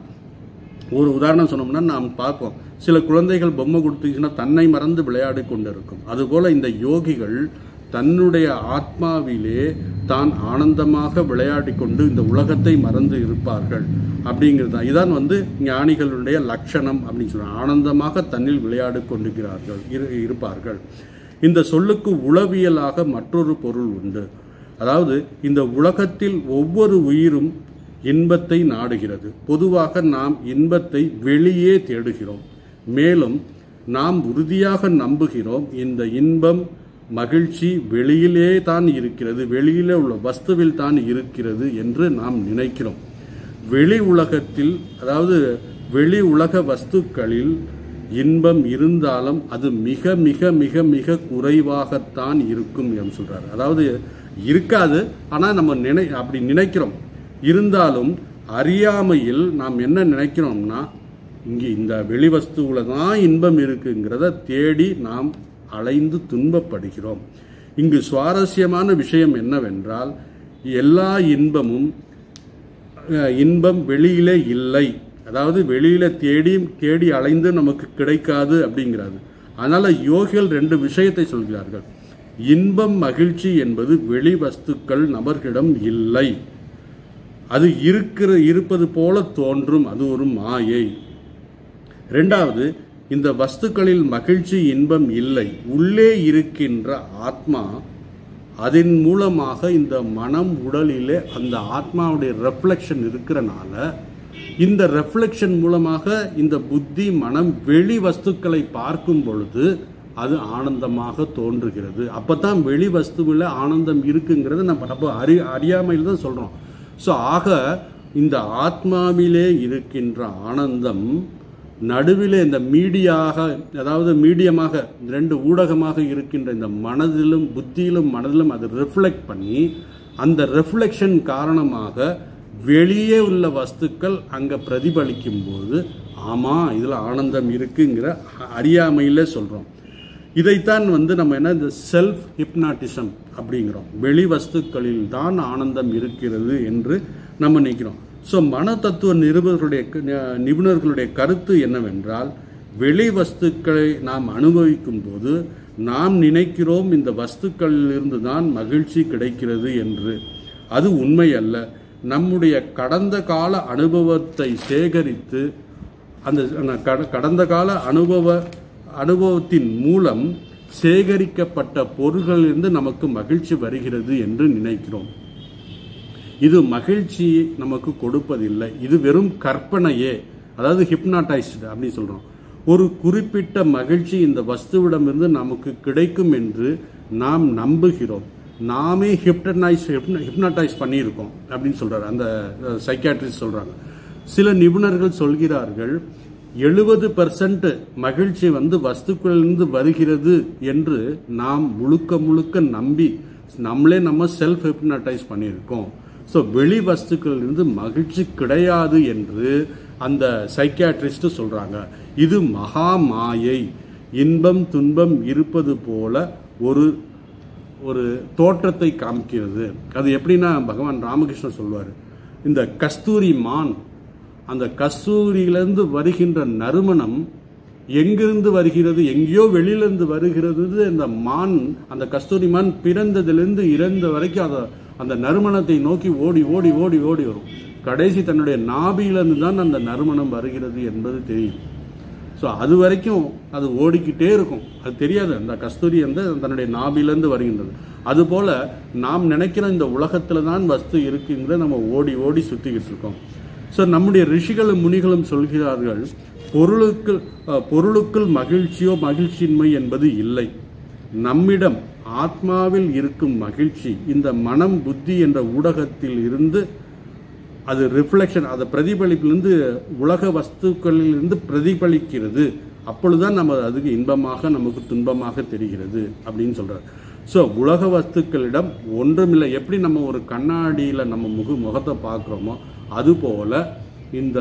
ஒரு உதாரணம் சொன்னோம்னா நாம் பார்ப்போம் சில குழந்தைகள் பொம்மை கொடுத்தீங்கன்னா தன்னை மறந்து விளையாடி கொண்டிருக்கும் அதுபோல இந்த யோகிகள் தன்னுடைய ஆத்மாவிலே தான் ஆனந்தமாக விளையாடி கொண்டு இந்த உலகத்தை மறந்து இருப்பார்கள் அப்படிங்கிறது தான் இதான் வந்து ஞானிகளுடைய லட்சணம் அப்படின்னு சொல்றாங்க ஆனந்தமாக தன்னில் விளையாடி கொண்டிருக்கிறார்கள் இரு- இருப்பார்கள் இந்த சொல்லுக்கு உளவியலாக மற்றொரு பொருள் உண்டு அதாவது இந்த உலகத்தில் ஒவ்வொரு உயிரும் இன்பத்தை நாடுகிறது பொதுவாக நாம் இன்பத்தை வெளியே தேடுகிறோம் மேலும் நாம் உறுதியாக நம்புகிறோம் இந்த இன்பம் மகிழ்ச்சி வெளியிலே தான் இருக்கிறது வெளியிலே உள்ள வஸ்துவில் தான் இருக்கிறது என்று நாம் நினைக்கிறோம் வெளி உலகத்தில் அதாவது வெளி உலக வஸ்துக்களில் இன்பம் இருந்தாலும் அது மிக மிக மிக மிக குறைவாகத்தான் இருக்கும் என்று சொல்றாரு அதாவது இருக்காது ஆனா நம்ம நினை அப்படி நினைக்கிறோம் இருந்தாலும் அறியாமையில் நாம் என்ன நினைக்கிறோம்னா இங்கே இந்த வெளிவஸ்துவில் தான் இன்பம் இருக்குங்கிறத தேடி நாம் அலைந்து துன்பப்படுகிறோம் இங்கு சுவாரஸ்யமான விஷயம் என்னவென்றால் எல்லா இன்பமும் அஹ், இன்பம் வெளியிலே இல்லை அதாவது வெளியில தேடி தேடி அலைந்து நமக்கு கிடைக்காது அப்படிங்கிறாரு அதனால யோகிகள் ரெண்டு விஷயத்தை சொல்கிறார்கள் இன்பம் மகிழ்ச்சி என்பது வெளி வஸ்துக்கள் நபர்களிடம் இல்லை அது இருக்கிற இருப்பது போல தோன்றும் அது ஒரு மாயை ரெண்டாவது இந்த வஸ்துக்களில் மகிழ்ச்சி இன்பம் இல்லை உள்ளே இருக்கின்ற ஆத்மா அதன் மூலமாக இந்த மனம் உடலிலே அந்த ஆத்மாவுடைய ரெஃப்ளெக்ஷன் இருக்கிறனால இந்த ரெஃப்ளெக்ஷன் மூலமாக இந்த புத்தி மனம் வெளி வஸ்துக்களை பார்க்கும் பொழுது அது ஆனந்தமாக தோன்றுகிறது அப்பதான் வெளி வஸ்துவில் ஆனந்தம் இருக்குங்கிறத நம்ம நம்ம அறி அறியாமையில் தான் சொல்றோம் ஸோ ஆக இந்த ஆத்மாவிலே இருக்கின்ற ஆனந்தம் நடுவிலே இந்த மீடியாக அதாவது மீடியமாக ரெண்டு ஊடகமாக இருக்கின்ற இந்த மனதிலும் புத்தியிலும் மனதிலும் அது ரிஃப்ளெக்ட் பண்ணி அந்த ரிஃப்ளெக்ஷன் காரணமாக வெளியே உள்ள வஸ்துக்கள் அங்க பிரதிபலிக்கும் போது ஆமா இதுல ஆனந்தம் இருக்குங்கிற அறியாமையில சொல்றோம் இதைத்தான் வந்து நம்ம என்ன இந்த செல்ஃப் ஹிப்னாட்டிசம் அப்படிங்கிறோம் வெளி வஸ்துக்களில் தான் ஆனந்தம் இருக்கிறது என்று நம்ம நினைக்கிறோம் ஸோ மன தத்துவ நிருபர்களுடைய நிபுணர்களுடைய கருத்து என்னவென்றால் வெளி வஸ்துக்களை நாம் அனுபவிக்கும் போது நாம் நினைக்கிறோம் இந்த வஸ்துக்களிலிருந்து தான் மகிழ்ச்சி கிடைக்கிறது என்று அது உண்மை அல்ல நம்முடைய கடந்த கால அனுபவத்தை சேகரித்து அந்த அந்த கட- கடந்த கால அனுபவ அனுபவத்தின் மூலம் சேகரிக்கப்பட்ட பொருள்களிலிருந்து நமக்கு மகிழ்ச்சி வருகிறது என்று நினைக்கிறோம் இது மகிழ்ச்சி நமக்கு கொடுப்பதில்லை இது வெறும் கற்பனையே அதாவது ஹிப்னாடைஸ்டு அப்படின்னு சொல்றோம் ஒரு குறிப்பிட்ட மகிழ்ச்சி இந்த வஸ்துவிடமிருந்து நமக்கு கிடைக்கும் என்று நாம் நம்புகிறோம் நாமே ஹிப்டனைஸ் ஹிப்னடைஸ் பண்ணியிருக்கோம் அப்படின்னு சொல்றாரு அந்த சைக்காட்ரிஸ்ட் சொல்றாங்க சில நிபுணர்கள் சொல்கிறார்கள் எழுபது பர்சன்ட் மகிழ்ச்சி வந்து வஸ்துக்களிலிருந்து வருகிறது என்று நாம் முழுக்க முழுக்க நம்பி நம்மளே நம்ம செல்ஃப் ஹிப்னடைஸ் பண்ணியிருக்கோம் ஸோ வெளி வஸ்துக்களிலிருந்து மகிழ்ச்சி கிடையாது என்று அந்த சைக்கியாட்ரிஸ்ட் சொல்றாங்க இது மகா மாயை இன்பம் துன்பம் இருப்பது போல ஒரு ஒரு தோற்றத்தை காமிக்கிறது அது எப்படின்னா பகவான் ராமகிருஷ்ணன் சொல்வார் இந்த கஸ்தூரி மான் அந்த கஸ்தூரியிலிருந்து வருகின்ற நறுமணம் எங்கிருந்து வருகிறது எங்கேயோ வெளியிலிருந்து வருகிறது இந்த மான் அந்த கஸ்தூரி மான் பிறந்ததிலிருந்து இறந்த வரைக்கும் அதை அந்த நறுமணத்தை நோக்கி ஓடி ஓடி ஓடி ஓடி வரும் கடைசி தன்னுடைய நாபியிலிருந்து தான் அந்த நறுமணம் வருகிறது என்பது தெரியும் ஸோ அது வரைக்கும் அது ஓடிக்கிட்டே இருக்கும் அது தெரியாது அந்த கஸ்தூரி வந்து தன்னுடைய நாபிலிருந்து வருகின்றது அதுபோல நாம் நினைக்கிற இந்த உலகத்துல தான் வஸ்து இருக்குங்கிற நம்ம ஓடி ஓடி சுத்திக்கிட்டு இருக்கோம் ஸோ நம்முடைய ரிஷிகளும் முனிகளும் சொல்கிறார்கள் பொருளுக்கு அஹ், பொருளுக்குள் மகிழ்ச்சியோ மகிழ்ச்சியின்மை என்பது இல்லை நம்மிடம் ஆத்மாவில் இருக்கும் மகிழ்ச்சி இந்த மனம் புத்தி என்ற ஊடகத்தில் இருந்து அது ரிஃப்ளெக்ஷன் அது பிரதிபலிப்பிலிருந்து உலக வஸ்துக்களில் இருந்து பிரதிபலிக்கிறது அப்பொழுதுதான் நம்ம அதுக்கு இன்பமாக நமக்கு துன்பமாக தெரிகிறது அப்படின்னு சொல்றாரு ஸோ உலக வஸ்துக்களிடம் ஒன்றுமில்லை எப்படி நம்ம ஒரு கண்ணாடியில் நம்ம முக முகத்தை பார்க்குறோமோ அதுபோல இந்த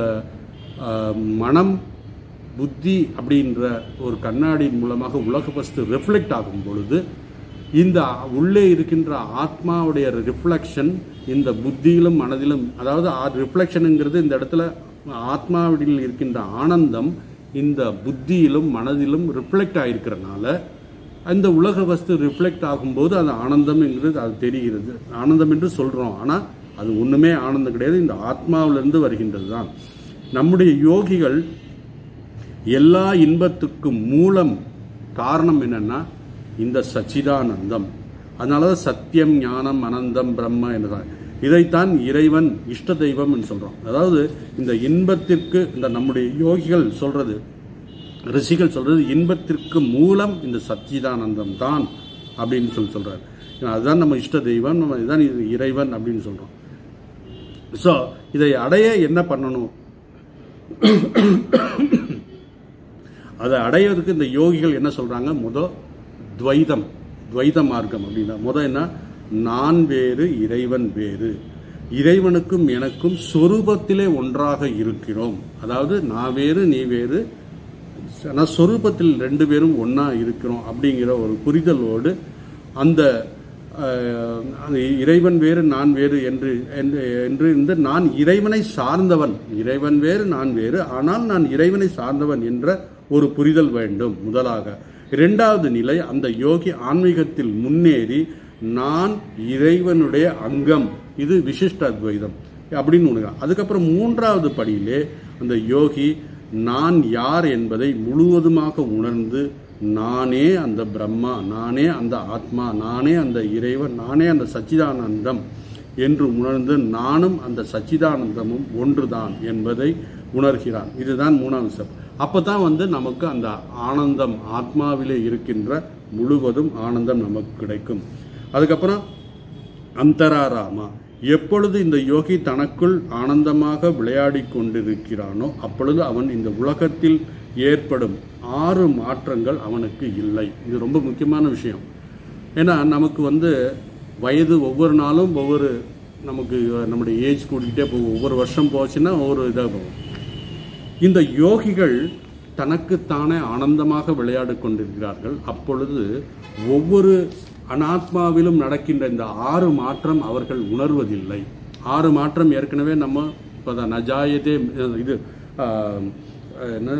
ஆஹ், மனம் புத்தி அப்படின்ற ஒரு கண்ணாடியின் மூலமாக உலக வஸ்து ரிஃப்ளெக்ட் ஆகும் பொழுது இந்த உள்ளே இருக்கின்ற ஆத்மாவுடைய ரிஃப்ளெக்ஷன் இந்த புத்தியிலும் மனதிலும் அதாவது ரிஃப்ளெக்ஷனுங்கிறது இந்த இடத்துல ஆத்மாவில் இருக்கின்ற ஆனந்தம் இந்த புத்தியிலும் மனதிலும் ரிஃப்ளெக்ட் ஆயிருக்கிறனால அந்த உலக வஸ்து ரிஃப்ளெக்ட் ஆகும்போது அது ஆனந்தம்ங்கிறது அது தெரிகிறது ஆனந்தம் என்று சொல்றோம் ஆனா அது ஒண்ணுமே ஆனந்தம் கிடையாது இந்த ஆத்மாவிலிருந்து வருகின்றது தான் நம்முடைய யோகிகள் எல்லா இன்பத்துக்கும் மூலம் காரணம் என்னன்னா இந்த சச்சிதானந்தம் அதனாலதான் சத்தியம் ஞானம் அனந்தம் பிரம்ம என்றுதான் இதைத்தான் இறைவன் இஷ்ட தெய்வம் என்று சொல்றோம் அதாவது இந்த இன்பத்திற்கு இந்த நம்முடைய யோகிகள் சொல்றது ரிஷிகள் சொல்றது இன்பத்திற்கு மூலம் இந்த சச்சிதானந்தம் தான் அப்படின்னு சொல்லி சொல்றாரு ஏன்னா அதுதான் நம்ம இஷ்ட தெய்வம் நம்ம இதுதான் இது இறைவன் அப்படின்னு சொல்றோம் ஸோ இதை அடைய என்ன பண்ணணும் அதை அடையிறதுக்கு இந்த யோகிகள் என்ன சொல்றாங்க முத துவைதம் துவைத மார்க்கம் அப்படின்னா முத என்ன நான் வேறு இறைவன் வேறு இறைவனுக்கும் எனக்கும் சொரூபத்திலே ஒன்றாக இருக்கிறோம் அதாவது நான் வேறு நீ வேறு ஆனால் சொரூபத்தில் ரெண்டு பேரும் ஒன்றா இருக்கிறோம் அப்படிங்கிற ஒரு புரிதலோடு அந்த அஹ், அந்த இறைவன் வேறு நான் வேறு என்று என்று என்று இந்த நான் இறைவனை சார்ந்தவன் இறைவன் வேறு நான் வேறு ஆனால் நான் இறைவனை சார்ந்தவன் என்ற ஒரு புரிதல் வேண்டும் முதலாக இரண்டாவது நிலை அந்த யோகி ஆன்மீகத்தில் முன்னேறி நான் இறைவனுடைய அங்கம் இது விசிஷ்ட அத்வைதம் அப்படின்னு ஒன்று அதுக்கப்புறம் மூன்றாவது படியிலே அந்த யோகி நான் யார் என்பதை முழுவதுமாக உணர்ந்து நானே அந்த பிரம்மா நானே அந்த ஆத்மா நானே அந்த இறைவன் நானே அந்த சச்சிதானந்தம் என்று உணர்ந்து நானும் அந்த சச்சிதானந்தமும் ஒன்றுதான் என்பதை உணர்கிறான் இதுதான் மூணாவது ஸ்டெப் அப்பதான் வந்து நமக்கு அந்த ஆனந்தம் ஆத்மாவிலே இருக்கின்ற முழுவதும் ஆனந்தம் நமக்கு கிடைக்கும் அதுக்கப்புறம் அந்தராராமா எப்பொழுது இந்த யோகி தனக்குள் ஆனந்தமாக விளையாடிக் கொண்டிருக்கிறானோ அப்பொழுது அவன் இந்த உலகத்தில் ஏற்படும் ஆறு மாற்றங்கள் அவனுக்கு இல்லை இது ரொம்ப முக்கியமான விஷயம் ஏன்னா நமக்கு வந்து வயது ஒவ்வொரு நாளும் ஒவ்வொரு நமக்கு நம்முடைய ஏஜ் கூட்டிகிட்டே போகும் ஒவ்வொரு வருஷம் போச்சுன்னா ஒவ்வொரு இதாக போகும் இந்த யோகிகள் தனக்குத்தானே ஆனந்தமாக விளையாடிக் கொண்டிருக்கிறார்கள் அப்பொழுது ஒவ்வொரு அனாத்மாவிலும் நடக்கின்ற இந்த ஆறு மாற்றம் அவர்கள் உணர்வதில்லை ஆறு மாற்றம் ஏற்கனவே நம்ம இப்போ நஜாயதே இது ஆஹ், என்ன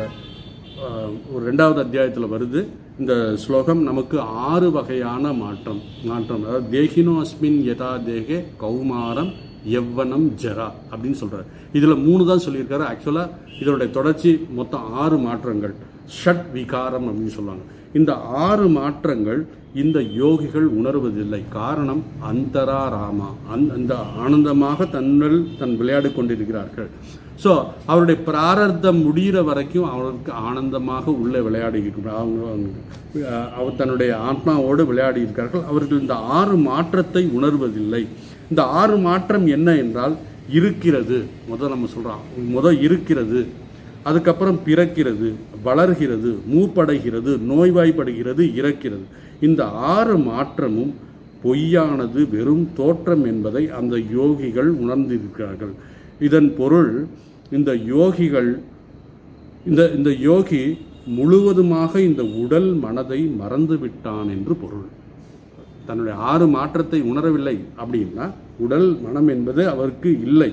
ஆஹ், ஒரு ரெண்டாவது அத்தியாயத்தில் வருது இந்த ஸ்லோகம் நமக்கு ஆறு வகையான மாற்றம் மாற்றம் அதாவது தேகினோ அஸ்மின் யதா தேகே கௌமாரம் எவ்வனம் ஜரா அப்படின்னு சொல்றாரு இதுல மூணு தான் சொல்லியிருக்காரு ஆக்சுவலா இதனுடைய தொடர்ச்சி மொத்தம் ஆறு மாற்றங்கள் ஷட் விகாரம் அப்படின்னு சொல்லுவாங்க இந்த ஆறு மாற்றங்கள் இந்த யோகிகள் உணர்வதில்லை காரணம் அந்தரா ராமா அந்த அந்த ஆனந்தமாக தன்னில் தன் விளையாடி கொண்டிருக்கிறார்கள் ஸோ அவருடைய பிராரத்தம் முடிகிற வரைக்கும் அவருக்கு ஆனந்தமாக உள்ளே விளையாடி இருக்கிறார். அவங்க அவங்க, அஹ், அவர் தன்னுடைய ஆத்மாவோடு விளையாடி இருக்கிறார்கள் அவர்கள் இந்த ஆறு மாற்றத்தை உணர்வதில்லை இந்த ஆறு மாற்றம் என்ன என்றால் இருக்கிறது முதல் நம்ம சொல்றோம் முதல் இருக்கிறது அதுக்கப்புறம் பிறக்கிறது வளர்கிறது மூப்படைகிறது நோய்வாய்ப்படுகிறது இறக்கிறது இந்த ஆறு மாற்றமும் பொய்யானது வெறும் தோற்றம் என்பதை அந்த யோகிகள் உணர்ந்திருக்கிறார்கள் இதன் பொருள் இந்த யோகிகள் இந்த இந்த யோகி முழுவதுமாக இந்த உடல் மனதை மறந்து விட்டான் என்று பொருள் தன்னுடைய ஆறு மாற்றத்தை உணரவில்லை அப்படின்னா உடல் மனம் என்பது அவருக்கு இல்லை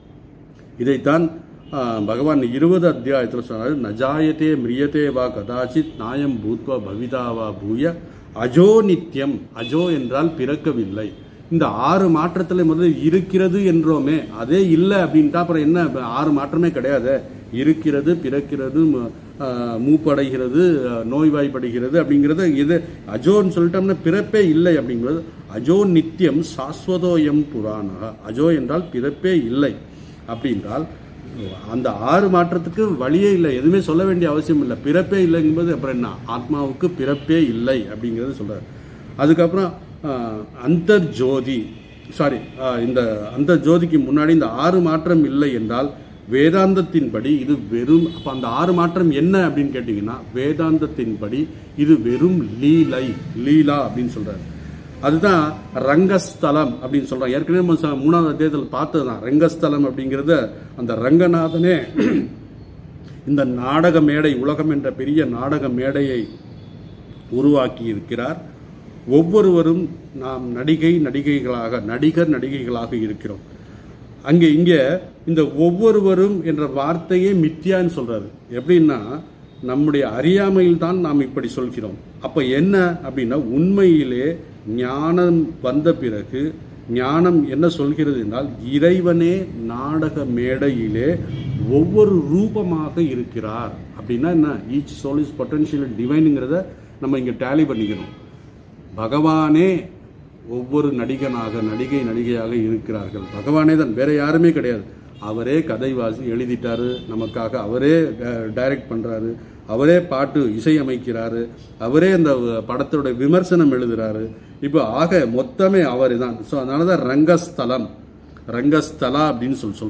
இதைத்தான் ஆ, பகவான் இருபது அத்தியாயத்தில் சொன்னார் நஜாயத்தே மிரியத்தே வா கதாச்சித் நாயம் பூத்வா பவிதா வா பூய அஜோ நித்யம் அஜோ என்றால் பிறக்கவில்லை இந்த ஆறு மாற்றத்தில் முதல்ல இருக்கிறது என்றோமே அதே இல்லை அப்படின்ட்டா அப்புறம் என்ன ஆறு மாற்றமே கிடையாது இருக்கிறது பிறக்கிறது ம- ஆ, மூப்படைகிறது ஆ, நோய்வாய்ப்படுகிறது அப்படிங்கிறது இது அஜோன்னு சொல்லிட்டோம்னா பிறப்பே இல்லை அப்படிங்கிறது அஜோ நித்தியம் சாஸ்வதோயம் புராணா அஜோ என்றால் பிறப்பே இல்லை அப்படின்றால் அந்த ஆறு மாற்றத்துக்கு வழியே இல்லை எதுவுமே சொல்ல வேண்டிய அவசியம் இல்லை பிறப்பே இல்லைங்கும்போது அப்புறம் என்ன ஆத்மாவுக்கு பிறப்பே இல்லை அப்படிங்கிறது சொல்றாரு அதுக்கப்புறம் ஆஹ், அந்தர் ஜோதி சாரி இந்த அந்த ஜோதிக்கு முன்னாடி இந்த ஆறு மாற்றம் இல்லை என்றால் வேதாந்தத்தின்படி இது வெறும் அப்ப அந்த ஆறு மாற்றம் என்ன அப்படின்னு கேட்டீங்கன்னா வேதாந்தத்தின்படி இது வெறும் லீலை லீலா அப்படின்னு சொல்றாரு அதுதான் ரங்கஸ்தலம் அப்படின்னு சொல்றாங்க ஏற்கனவே நம்ம ச- மூணாவது அத்தியாயத்தில் பார்த்ததுதான் ரங்கஸ்தலம் அப்படிங்கிறத அந்த ரங்கநாதனே இந்த நாடக மேடை உலகம் என்ற பெரிய நாடக மேடையை உருவாக்கி இருக்கிறார் ஒவ்வொருவரும் நாம் நடிகை நடிகைகளாக நடிகர் நடிகைகளாக இருக்கிறோம் அங்கே இங்க இந்த ஒவ்வொருவரும் என்ற வார்த்தையே மித்யான்னு சொல்றாரு எப்படின்னா நம்முடைய அறியாமையில் தான் நாம் இப்படி சொல்கிறோம் அப்ப என்ன அப்படின்னா உண்மையிலே ஞானம் வந்த பிறகு ஞானம் என்ன சொல்கிறது என்றால் இறைவனே நாடக மேடையிலே ஒவ்வொரு ரூபமாக இருக்கிறார் அப்படின்னா என்ன ஈச் சோல் இஸ் பொட்டன்ஷியல் டிவைனுங்கிறத நம்ம இங்க டேலி பண்ணிக்கணும் பகவானே ஒவ்வொரு நடிகனாக நடிகை நடிகையாக இருக்கிறார்கள் பகவானே தான் வேற யாருமே கிடையாது அவரே கதை வாசி எழுதிட்டாரு நமக்காக அவரே டைரக்ட் பண்றாரு அவரே பாட்டு இசையமைக்கிறாரு அவரே அந்த படத்தோட விமர்சனம் எழுதுறாரு இப்போ ஆக மொத்தமே அவரே தான் ஸோ அதனால தான் ரங்கஸ்தலம் ரங்கஸ்தலா அப்படின்னு சொல்லி சொல்றோம்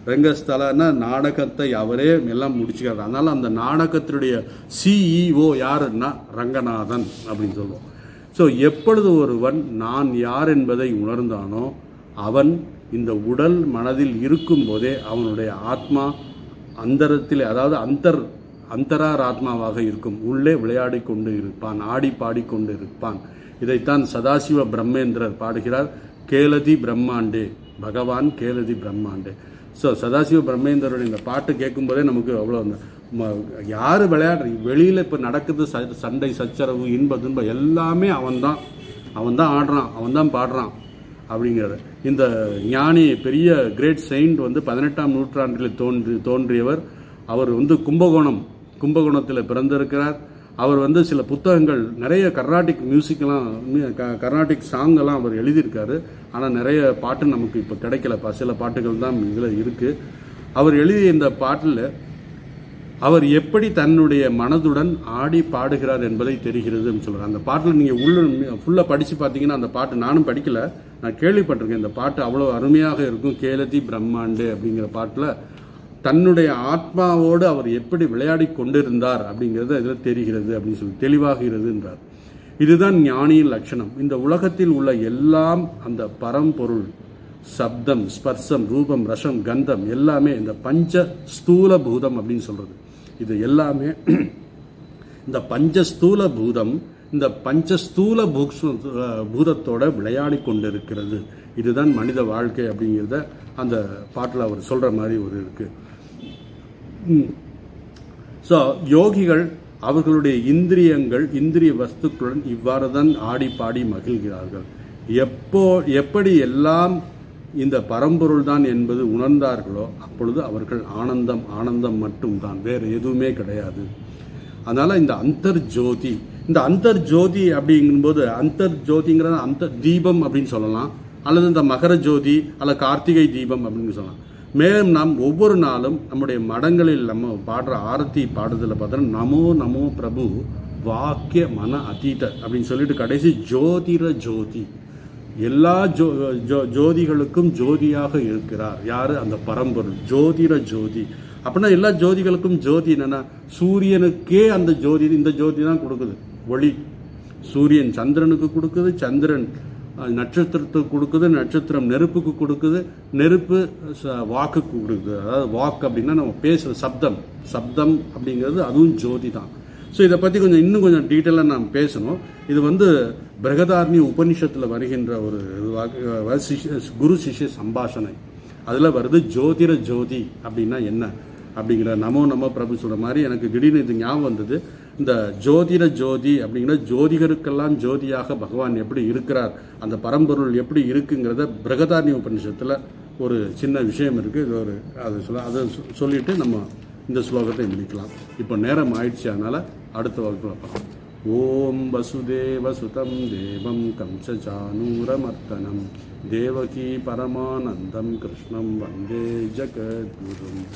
ரங்கஸ்தலன்னா நாடகத்தை அவரே எல்லாம் முடிச்சுக்கிறார் அதனால அந்த நாடகத்தினுடைய சிஇஓ யாருன்னா ரங்கநாதன் அப்படின்னு சொல்லுவோம் ஸோ எப்பொழுது ஒருவன் நான் யார் என்பதை உணர்ந்தானோ அவன் இந்த உடல் மனதில் இருக்கும்போதே அவனுடைய ஆத்மா அந்தரத்தில் அதாவது அந்தர் அந்தரார் ஆத்மாவாக இருக்கும் உள்ளே விளையாடி கொண்டு இருப்பான் ஆடி பாடிக்கொண்டு இருப்பான் இதைத்தான் சதாசிவ பிரம்மேந்திரர் பாடுகிறார் கேலதி பிரம்மாண்டே பகவான் கேலதி பிரம்மாண்டே ஸோ சதாசிவ பிரம்மேந்திரருடைய இந்த பாட்டு கேட்கும்போதே நமக்கு அவ்வளோ அந்த ம- யாரு விளையாடுற வெளியில் இப்போ நடக்குது ச- சண்டை சச்சரவு இன்ப துன்பம் எல்லாமே அவன்தான் அவன்தான் ஆடுறான் அவன்தான் பாடுறான் அப்படிங்கிறது இந்த ஞானி பெரிய கிரேட் செயின்ட் வந்து பதினெட்டாம் நூற்றாண்டில் தோன்றி தோன்றியவர் அவர் வந்து கும்பகோணம் கும்பகோணத்தில் பிறந்திருக்கிறார் அவர் வந்து சில புத்தகங்கள் நிறைய கர்நாடிக் மியூசிக்லாம் மி- க- கர்நாடிக் சாங் எல்லாம் அவர் எழுதியிருக்காரு ஆனால் நிறைய பாட்டு நமக்கு இப்போ கிடைக்கலப்பா சில பாட்டுகள் தான் இதில் இருக்கு அவர் எழுதிய இந்த பாட்டில் அவர் எப்படி தன்னுடைய மனதுடன் ஆடி பாடுகிறார் என்பதை தெரிகிறதுன்னு சொல்றார் அந்த பாட்டில் நீங்கள் உள்ள ஃபுல்லாக படித்து பார்த்தீங்கன்னா அந்த பாட்டு நானும் படிக்கல நான் கேள்விப்பட்டிருக்கேன் இந்த பாட்டு அவ்வளோ அருமையாக இருக்கும் கேலதி பிரம்மாண்டு அப்படிங்கிற பாட்டில் தன்னுடைய ஆத்மாவோடு அவர் எப்படி விளையாடி கொண்டிருந்தார் அப்படிங்கிறது இதில் தெரிகிறது அப்படின்னு சொல்லி தெளிவாகிறதுன்றார் இதுதான் ஞானியின் லட்சணம் இந்த உலகத்தில் உள்ள எல்லாம் அந்த பரம்பொருள் சப்தம் ஸ்பர்சம் ரூபம் ரசம் கந்தம் எல்லாமே இந்த பஞ்ச ஸ்தூல பூதம் அப்படின்னு சொல்றது இது எல்லாமே இந்த பஞ்சஸ்தூல பூதம் இந்த பஞ்சஸ்தூல பூக்ஷ- பூதத்தோட விளையாடி கொண்டிருக்கிறது இதுதான் மனித வாழ்க்கை அப்படிங்கிறத அந்த பாட்டில் அவர் சொல்ற மாதிரி ஒரு இருக்கு ஸோ யோகிகள் அவர்களுடைய இந்திரியங்கள் இந்திரிய வஸ்துக்களுடன் இவ்வாறு தான் ஆடி பாடி மகிழ்கிறார்கள் எப்போ எப்படி எல்லாம் இந்த பரம்பொருள் தான் என்பது உணர்ந்தார்களோ அப்பொழுது அவர்கள் ஆனந்தம் ஆனந்தம் மட்டும்தான் வேறு எதுவுமே கிடையாது அதனால இந்த அந்தர் ஜோதி இந்த அந்தர் ஜோதி அப்படிங்கும்போது அந்தர் ஜோதிங்கிறது அந்த தீபம் அப்படின்னு சொல்லலாம் அல்லது இந்த மகர ஜோதி அல்ல கார்த்திகை தீபம் அப்படின்னு சொல்லலாம் மேலும் நாம் ஒவ்வொரு நாளும் நம்முடைய மடங்களில் நம்ம பாடுற ஆரத்தி பாடுதல பார்த்தோன்னா நமோ நமோ பிரபு வாக்கிய மன அதீத அப்படின்னு சொல்லிட்டு கடைசி ஜோதிர ஜோதி எல்லா ஜோ ஜோ- ஜோதிகளுக்கும் ஜோதியாக இருக்கிறார் யாரு அந்த பரம்பொருள் ஜோதிர ஜோதி அப்படின்னா எல்லா ஜோதிகளுக்கும் ஜோதி என்னன்னா சூரியனுக்கே அந்த ஜோதி இந்த ஜோதி தான் கொடுக்குது ஒளி சூரியன் சந்திரனுக்கு கொடுக்குது சந்திரன் அஹ், நட்சத்திரத்துக்கு கொடுக்குது நட்சத்திரம் நெருப்புக்கு கொடுக்குது நெருப்பு ச- வாக்குக்கு கொடுக்குது அதாவது வாக்கு அப்படின்னா நம்ம பேசுற சப்தம் சப்தம் அப்படிங்கிறது அதுவும் ஜோதி தான் ஸோ இதை பற்றி கொஞ்சம் இன்னும் கொஞ்சம் டீட்டெயிலாக நாம் பேசணும் இது வந்து பிரகதார்ணி உபனிஷத்தில் வருகின்ற ஒரு வாக்கு- அஹ் சிஷ்ய- குரு சிஷ்ய சம்பாஷணை அதில் வருது ஜோதிர ஜோதி அப்படின்னா என்ன அப்படிங்கிற நமோ நமோ பிரபு சொல்ற மாதிரி எனக்கு திடீர்னு இது ஞாபகம் வந்தது இந்த ஜோதிர ஜோதி அப்படிங்கிற ஜோதிகருக்கெல்லாம் ஜோதியாக பகவான் எப்படி இருக்கிறார் அந்த பரம்பொருள் எப்படி இருக்குங்கிறத பிரகதார்ணி உபனிஷத்தில் ஒரு சின்ன விஷயம் இருக்கு இது ஒரு அதை சொல்ல அதை சொ- சொல்லிட்டு நம்ம இந்த ஸ்லோகத்தை முடிக்கலாம் இப்போ நேரம் ஆயிடுச்சு அதனால அடுத்த வகுப்பில் பார்க்கலாம் ஓம் வசுதேவ சுதம் தேவம் கம்சச்சானூரமர்த்தனம் தேவகி பரமானந்தம் கிருஷ்ணம் வந்தே ஜகத்குரும்